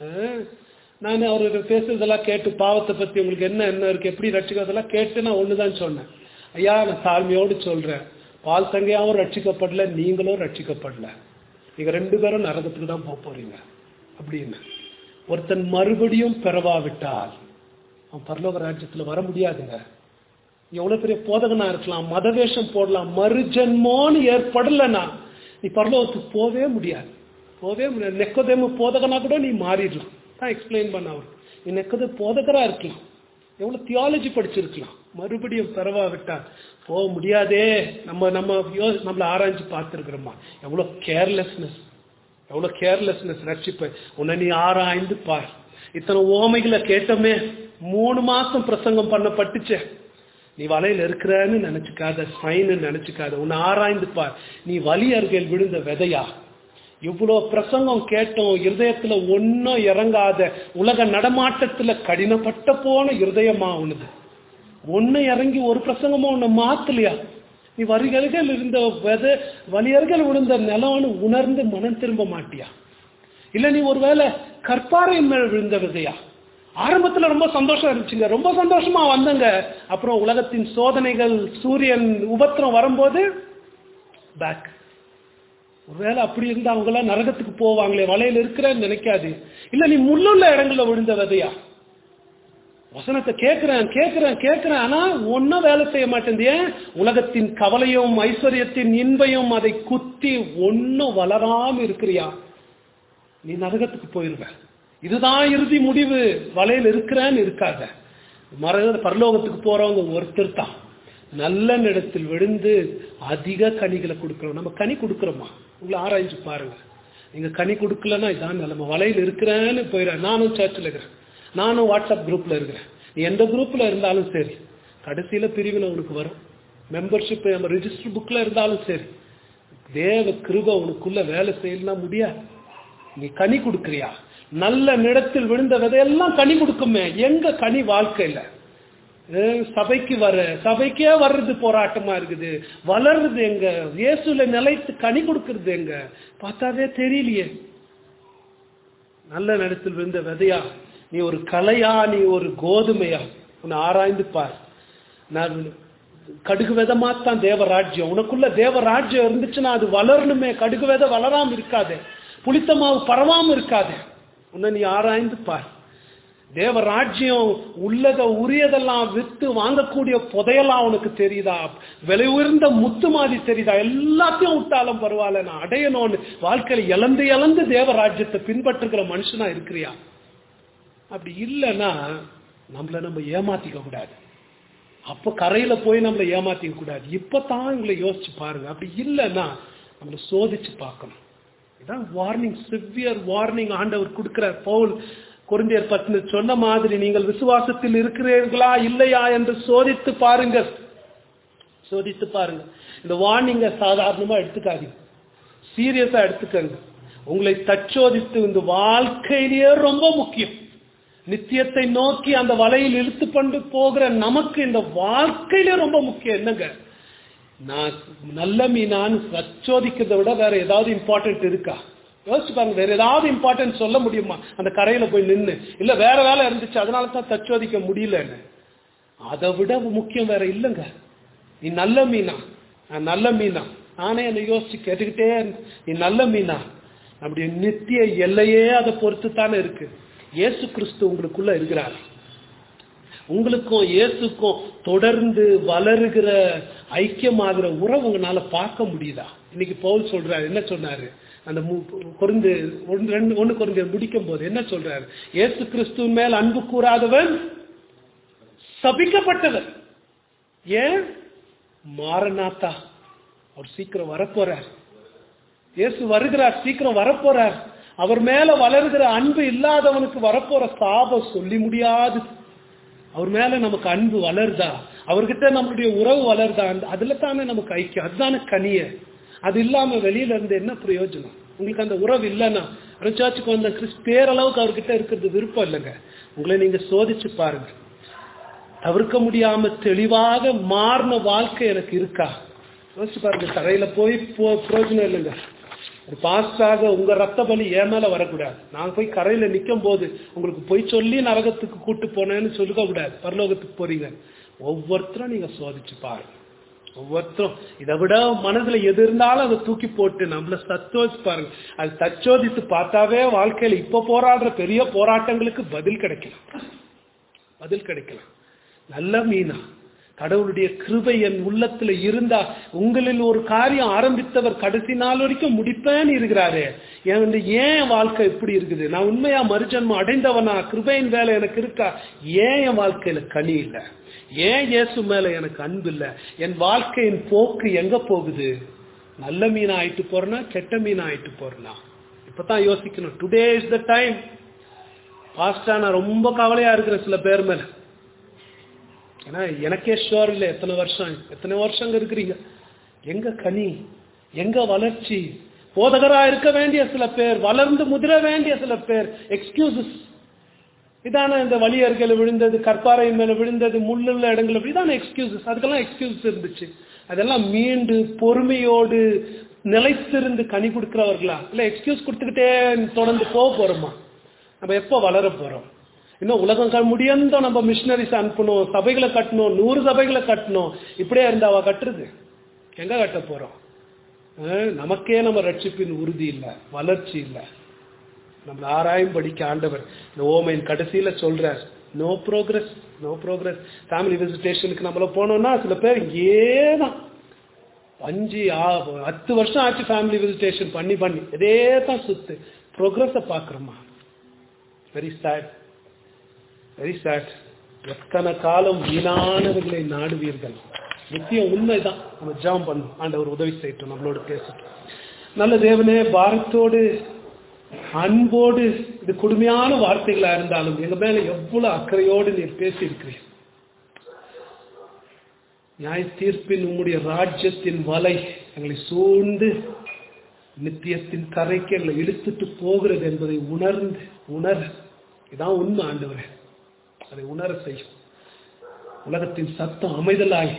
நான் அவரு பேசுறதெல்லாம் கேட்டு பாவத்தை பத்தி உங்களுக்கு என்ன என்ன இருக்கு எப்படி ரட்சிக்கிறதெல்லாம் கேட்டு நான் ஒண்ணுதான் சொன்னேன் ஐயா நான் தாழ்மையோடு சொல்றேன் பால் தங்கையாவும் ரட்சிக்கப்படல நீங்களும் ரட்சிக்கப்படல நீங்க ரெண்டு பேரும் நரகத்துக்கு தான் போக போறீங்க அப்படின்னு ஒருத்தன் மறுபடியும் பெறவாவிட்டால் அவன் பரலோக ராஜ்யத்துல வர முடியாதுங்க எவ்வளவு பெரிய போதகனா இருக்கலாம் மதவேஷம் போடலாம் மறுஜன்மோன்னு ஏற்படலனா நீ பரலோகத்துக்கு போவே முடியாது போவே முடியாது நெக்கதேம போதகனா கூட நீ மாறிடலாம் தான் எக்ஸ்பிளைன் பண்ண அவர் நீ நெக்கது போதகரா இருக்கலாம் எவ்வளவு தியாலஜி படிச்சிருக்கலாம் மறுபடியும் பெறவாவிட்டா போக முடியாதே நம்ம நம்ம யோ நம்மள ஆராய்ஞ்சு பார்த்துருக்கிறோமா எவ்வளவு கேர்லெஸ்னஸ் எவ்வளவு கேர்லெஸ்னஸ் ரட்சிப்பை உன்னை நீ ஆராய்ந்து பார் இத்தனை ஓமைகளை கேட்டோமே மூணு மாசம் பிரசங்கம் பண்ணப்பட்டுச்சே நீ வலையில இருக்கிறன்னு நினைச்சுக்காத சைன்னு நினைச்சுக்காத உன்னை ஆராய்ந்து பார் நீ வலி அருகில் விழுந்த விதையா இவ்வளவு பிரசங்கம் கேட்டோம் இருதயத்துல ஒன்னும் இறங்காத உலக நடமாட்டத்துல கடினப்பட்ட போன இருதயமா உனது ஒன்னு இறங்கி ஒரு பிரசங்கமா உன்னை மாத்தலையா நீ வரிகர்கள் இருந்த வித வலியர்கள் விழுந்த நிலம்னு உணர்ந்து மனம் திரும்ப மாட்டியா இல்ல நீ ஒருவேளை கற்பாறை மேல் விழுந்த விதையா ஆரம்பத்துல ரொம்ப சந்தோஷம் இருந்துச்சுங்க ரொம்ப சந்தோஷமா வந்தங்க அப்புறம் உலகத்தின் சோதனைகள் சூரியன் உபத்திரம் வரும்போது பேக் ஒருவேளை அப்படி இருந்தா அவங்க எல்லாம் நரகத்துக்கு போவாங்களே வலையில இருக்கிறேன்னு நினைக்காது இல்ல நீ முள்ளுள்ள இடங்கள்ல விழுந்த விதையா வசனத்தை கேட்கிறேன் கேட்கிறேன் கேட்கிறேன் ஆனா ஒன்னும் வேலை செய்ய மாட்டேங்குது ஏன் உலகத்தின் கவலையும் ஐஸ்வர்யத்தின் இன்பையும் அதை குத்தி ஒன்னும் வளராம இருக்கிறியா நீ நரகத்துக்கு போயிருவ இதுதான் இறுதி முடிவு வலையில் இருக்கிறேன்னு இருக்காத மர பரலோகத்துக்கு போறவங்க ஒருத்தர் தான் நல்ல இடத்தில் விழுந்து அதிக கனிகளை கொடுக்கிறோம் நம்ம கனி கொடுக்கிறோமா உங்களை ஆராய்ஞ்சு பாருங்க நீங்க கனி கொடுக்கலன்னா இதான் நம்ம வலையில் இருக்கிறேன்னு போயிட நானும் சர்ச்சில் இருக்கிறேன் நானும் வாட்ஸ்அப் குரூப்ல இருக்கிறேன் நீ எந்த குரூப்ல இருந்தாலும் சரி கடைசியில பிரிவினை உனக்கு வரும் மெம்பர்ஷிப் நம்ம ரிஜிஸ்டர் புக்ல இருந்தாலும் சரி தேவ கிருப உனக்குள்ள வேலை செய்யலாம் முடியாது நீ கனி கொடுக்கறியா நல்ல நிலத்தில் விழுந்த விதையெல்லாம் கனி கொடுக்குமே எங்க கனி வாழ்க்கையில சபைக்கு வர சபைக்கே வர்றது போராட்டமா இருக்குது வளர்றது எங்க இயேசுல நிலைத்து கனி கொடுக்கறது எங்க பார்த்தாவே தெரியலையே நல்ல நிலத்தில் விழுந்த விதையா நீ ஒரு கலையா நீ ஒரு கோதுமையா உன்னை ஆராய்ந்து பார் நான் கடுகு விதமாத்தான் தேவராஜ்யம் உனக்குள்ள தேவராஜ்யம் இருந்துச்சுன்னா அது வளரணுமே கடுகு விதை வளராம இருக்காது புளித்த மாவு பரவாம இருக்காது உன்னை நீ ஆராய்ந்து பார் தேவ ராஜ்யம் உள்ளத உரியதெல்லாம் வித்து வாங்கக்கூடிய புதையெல்லாம் உனக்கு தெரியுதா விலை உயர்ந்த முத்து மாதிரி தெரியுதா எல்லாத்தையும் விட்டாலும் பரவாயில்ல நான் அடையணும்னு வாழ்க்கையில இழந்து இழந்து தேவ ராஜ்யத்தை பின்பற்றுகிற மனுஷனா இருக்கிறியா அப்படி இல்லைன்னா நம்மள நம்ம ஏமாத்திக்க கூடாது அப்ப கரையில போய் நம்மளை ஏமாத்திக்க கூடாது இப்பதான் உங்களை யோசிச்சு பாருங்க அப்படி இல்லைன்னா நம்மளை சோதிச்சு பார்க்கணும் இதான் வார்னிங் சிவியர் வார்னிங் ஆண்டவர் கொடுக்கிறார் பவுல் குருந்தியர் பத்து சொன்ன மாதிரி நீங்கள் விசுவாசத்தில் இருக்கிறீர்களா இல்லையா என்று சோதித்து பாருங்கள் சோதித்து பாருங்க இந்த வார்னிங்க சாதாரணமா எடுத்துக்காதீங்க சீரியஸா எடுத்துக்கங்க உங்களை தச்சோதித்து இந்த வாழ்க்கையிலேயே ரொம்ப முக்கியம் நித்தியத்தை நோக்கி அந்த வலையில் இழுத்து கொண்டு போகிற நமக்கு இந்த வாழ்க்கையிலே ரொம்ப முக்கியம் என்னங்க நான் நல்ல மீனான்னு சச்சோதிக்கிறதை விட வேற ஏதாவது இம்பார்ட்டன்ட் இருக்கா யோசிச்சு பாருங்க வேற ஏதாவது இம்பார்ட்டன்ட் சொல்ல முடியுமா அந்த கரையில போய் நின்னு இல்ல வேற வேலை இருந்துச்சு அதனால தான் தச்சோதிக்க முடியலன்னு அதை விட முக்கியம் வேற இல்லைங்க நீ நல்ல மீனா நான் நல்ல மீனா நானே என்னை யோசிச்சு கேட்டுக்கிட்டே இருந்தேன். நீ நல்ல மீனா நம்முடைய நித்திய எல்லையே அதை பொறுத்து தானே இருக்கு இயேசு கிறிஸ்து உங்களுக்குள்ள இருக்கிறார் உங்களுக்கும் இயேசுக்கும் தொடர்ந்து வளருகிற ஐக்கியமாகிற உறவு உங்களால பார்க்க முடியுதா இன்னைக்கு பவுல் சொல்றாரு என்ன சொன்னாரு அந்த மு- கொரிந்து ஒன்று ரெண்டு ஒன்று கொரிந்து முடிக்கும் போது என்ன சொல்றாரு இயேசு கிறிஸ்துவின் மேல் அன்பு கூறாதவன் சபிக்கப்பட்டவர் ஏன் மாரநாத்தா அவர் சீக்கிரம் வரப்போறார் இயேசு வருகிறார் சீக்கிரம் வரப்போறார் அவர் மேல வளர்கிற அன்பு இல்லாதவனுக்கு வரப்போற சாபம் சொல்லி முடியாது அவர் மேல நமக்கு அன்பு வளருதா அவர்கிட்ட நம்மளுடைய உறவு வளருதா அந்த- அதுல தானே நமக்கு ஐக்கியம் அதுதானே கனிய அது இல்லாம வெளியில இருந்து என்ன பிரயோஜனம் உங்களுக்கு அந்த உறவு இல்லைன்னா சர்ச்சுக்கு வந்த கிறிஸ் பேரளவுக்கு அவர்கிட்ட இருக்கிறது விருப்பம் இல்லைங்க உங்களை நீங்க சோதிச்சு பாருங்க தவிர்க்க முடியாம தெளிவாக மாறின வாழ்க்கை எனக்கு இருக்கா யோசிச்சு பாருங்க கரையில போய் போ- பிரயோஜனம் இல்லைங்க ஒரு பாஸ்டாக உங்க ரத்த பலி என் மேல வரக்கூடாது நான் போய் கரையில நிக்கும் போது உங்களுக்கு போய் சொல்லி நரகத்துக்கு கூட்டு போனேன்னு சொல்லுக்க கூடாது பரலோகத்துக்கு போறீங்க ஒவ்வொருத்தரும் நீங்க சோதிச்சு பாருங்க ஒவ்வொருத்தரும் இதை விட மனதுல எது இருந்தாலும் அதை தூக்கி போட்டு நம்மள சத்தோச்சு பாருங்க அது தச்சோதித்து பார்த்தாவே வாழ்க்கையில இப்ப போராடுற பெரிய போராட்டங்களுக்கு பதில் கிடைக்கலாம் பதில் கிடைக்கலாம் நல்ல மீனா கடவுளுடைய கிருபை என் உள்ளத்துல இருந்தா உங்களில் ஒரு காரியம் ஆரம்பித்தவர் கடைசி நாள் வரைக்கும் முடிப்பேன்னு இருக்கிறாரு என் வந்து ஏன் வாழ்க்கை இப்படி இருக்குது நான் உண்மையா மறுஜன்மம் அடைந்தவனா கிருபையின் வேலை எனக்கு இருக்கா ஏன் என் வாழ்க்கையில கனி இல்ல ஏன் இயேசு மேல எனக்கு அன்பு இல்ல என் வாழ்க்கையின் போக்கு எங்க போகுது நல்ல மீனா ஆயிட்டு போறேனா கெட்ட மீனா ஆயிட்டு போறேனா இப்பதான் யோசிக்கணும் today is the time pastor நான் ரொம்ப கவலையா இருக்கிறேன் சில பேர் மேல ஏன்னா எனக்கே ஷோர் இல்லை எத்தனை வருஷம் எத்தனை வருஷங்க இருக்கிறீங்க எங்க கனி எங்க வளர்ச்சி போதகரா இருக்க வேண்டிய சில பேர் வளர்ந்து முதிர வேண்டிய சில பேர் எக்ஸ்கியூசஸ் இதான இந்த வழியர்கள் விழுந்தது கற்பாறை மேல விழுந்தது முள்ளுள்ள இடங்கள் இதான எக்ஸ்கியூசஸ் அதுக்கெல்லாம் எக்ஸ்கியூசஸ் இருந்துச்சு அதெல்லாம் மீண்டு பொறுமையோடு நிலைத்திருந்து கனி கொடுக்கிறவர்களா இல்ல எக்ஸ்கியூஸ் கொடுத்துக்கிட்டே தொடர்ந்து போக போறோமா நம்ம எப்போ வளர போறோம் இன்னும் உலகம் க- முடியந்தோ நம்ம மிஷினரிஸ் அனுப்பணும் சபைகளை கட்டணும் நூறு சபைகளை கட்டணும் இப்படியே இருந்தாவா கட்டுறது எங்க கட்ட போறோம் அஹ், நமக்கே நம்ம ரட்சிப்பின் உறுதி இல்லை வளர்ச்சி இல்லை நம்மள ஆராயும் படிக்க ஆண்டவர் இந்த ஓமையின் கடைசியில சொல்றார் no progress no progress family விசிட்டேஷனுக்கு நம்மள போனோம்னா சில பேர் இங்கே தான் அஞ்சு ஆ- பத்து வருஷம் ஆச்சு ஃபேமிலி விசிட்டேஷன் பண்ணி பண்ணி இதே தான் சுத்து ப்ரோக்ரஸை பார்க்குறோமா வெரி சேட் வெரி சேட் எத்தனை காலம் வீணானவர்களை நாடுவீர்கள் நித்தியம் உண்மைதான் நம்ம ஜெபம் பண்ணும் ஆண்டவர் உதவி செய்யட்டும் நம்மளோட பேசட்டும் நல்ல தேவனே பாரத்தோடு அன்போடு இது கொடுமையான வார்த்தைகளா இருந்தாலும் எங்க மேல எவ்வளவு அக்கறையோடு நீர் பேசியிருக்கிறீர் நியாய தீர்ப்பின் உம்முடைய ராஜ்யத்தின் வலை எங்களை சூழ்ந்து நித்தியத்தின் கரைக்கு எங்களை இழுத்துட்டு போகிறது என்பதை உணர்ந்து உணர இதான் உண்மை ஆண்டவரே அதை உணர செய்யும் உலகத்தின் சத்தம் அமைதலாய்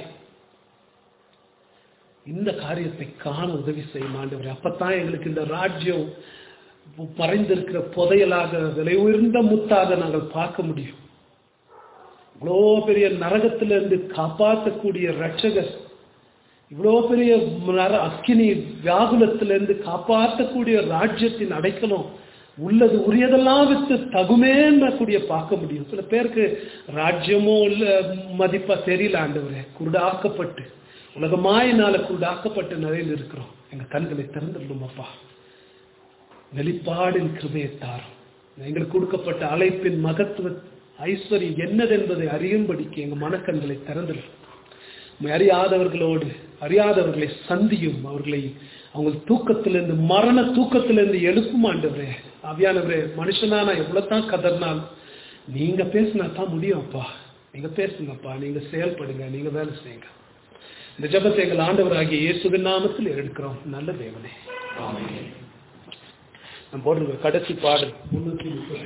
இந்த காரியத்தை காண உதவி செய்யும் ஆண்டவரே அப்பத்தான் எங்களுக்கு இந்த ராஜ்யம் மறைந்திருக்கிற புதையலாக விலை உயர்ந்த முத்தாக நாங்கள் பார்க்க முடியும் இவ்வளோ பெரிய நரகத்திலிருந்து காப்பாற்றக்கூடிய ரட்சகர் இவ்வளோ பெரிய நர அக்கினி வியாகுலத்திலிருந்து காப்பாற்றக்கூடிய ராஜ்யத்தின் அடைக்கலம் உள்ளது உரியதெல்லாம் வித்து தகுமேன்னக்கூடிய பார்க்க முடியும் சில பேருக்கு ராஜ்யமோ இல்ல மதிப்பா தெரியல ஆண்டவரே குருடாக்கப்பட்டு உலகமாயினால குருடாக்கப்பட்ட நிலையில் இருக்கிறோம் எங்க கண்களை திறந்துடணும் அப்பா வெளிப்பாடின் கிருபையை தாரும் எங்களுக்கு கொடுக்கப்பட்ட அழைப்பின் மகத்துவ ஐஸ்வர்யம் என்னதென்பதை அறியும்படிக்கு எங்க மனக்கண்களை திறந்துடும் உம்மை அறியாதவர்களோடு அறியாதவர்களை சந்தியும் அவர்களை அவங்க தூக்கத்திலிருந்து மரண தூக்கத்திலிருந்து எழுப்பும் ஆண்டவரே ஆவியானவரே மனுஷனா நான் எவ்வளவுதான் கதறினாலும் நீங்க பேசினா தான் முடியும் அப்பா நீங்க பேசுங்கப்பா நீங்க செயல்படுங்க நீங்க வேலை செய்யுங்க இந்த ஜபத்தை எங்கள் ஆண்டவராகிய இயேசுவின் நாமத்தில் எடுக்கிறோம் நல்ல தேவனே ஆமென் நம்ம போட்டிருக்க கடைசி பாடல் முன்னூத்தி முப்பத்தி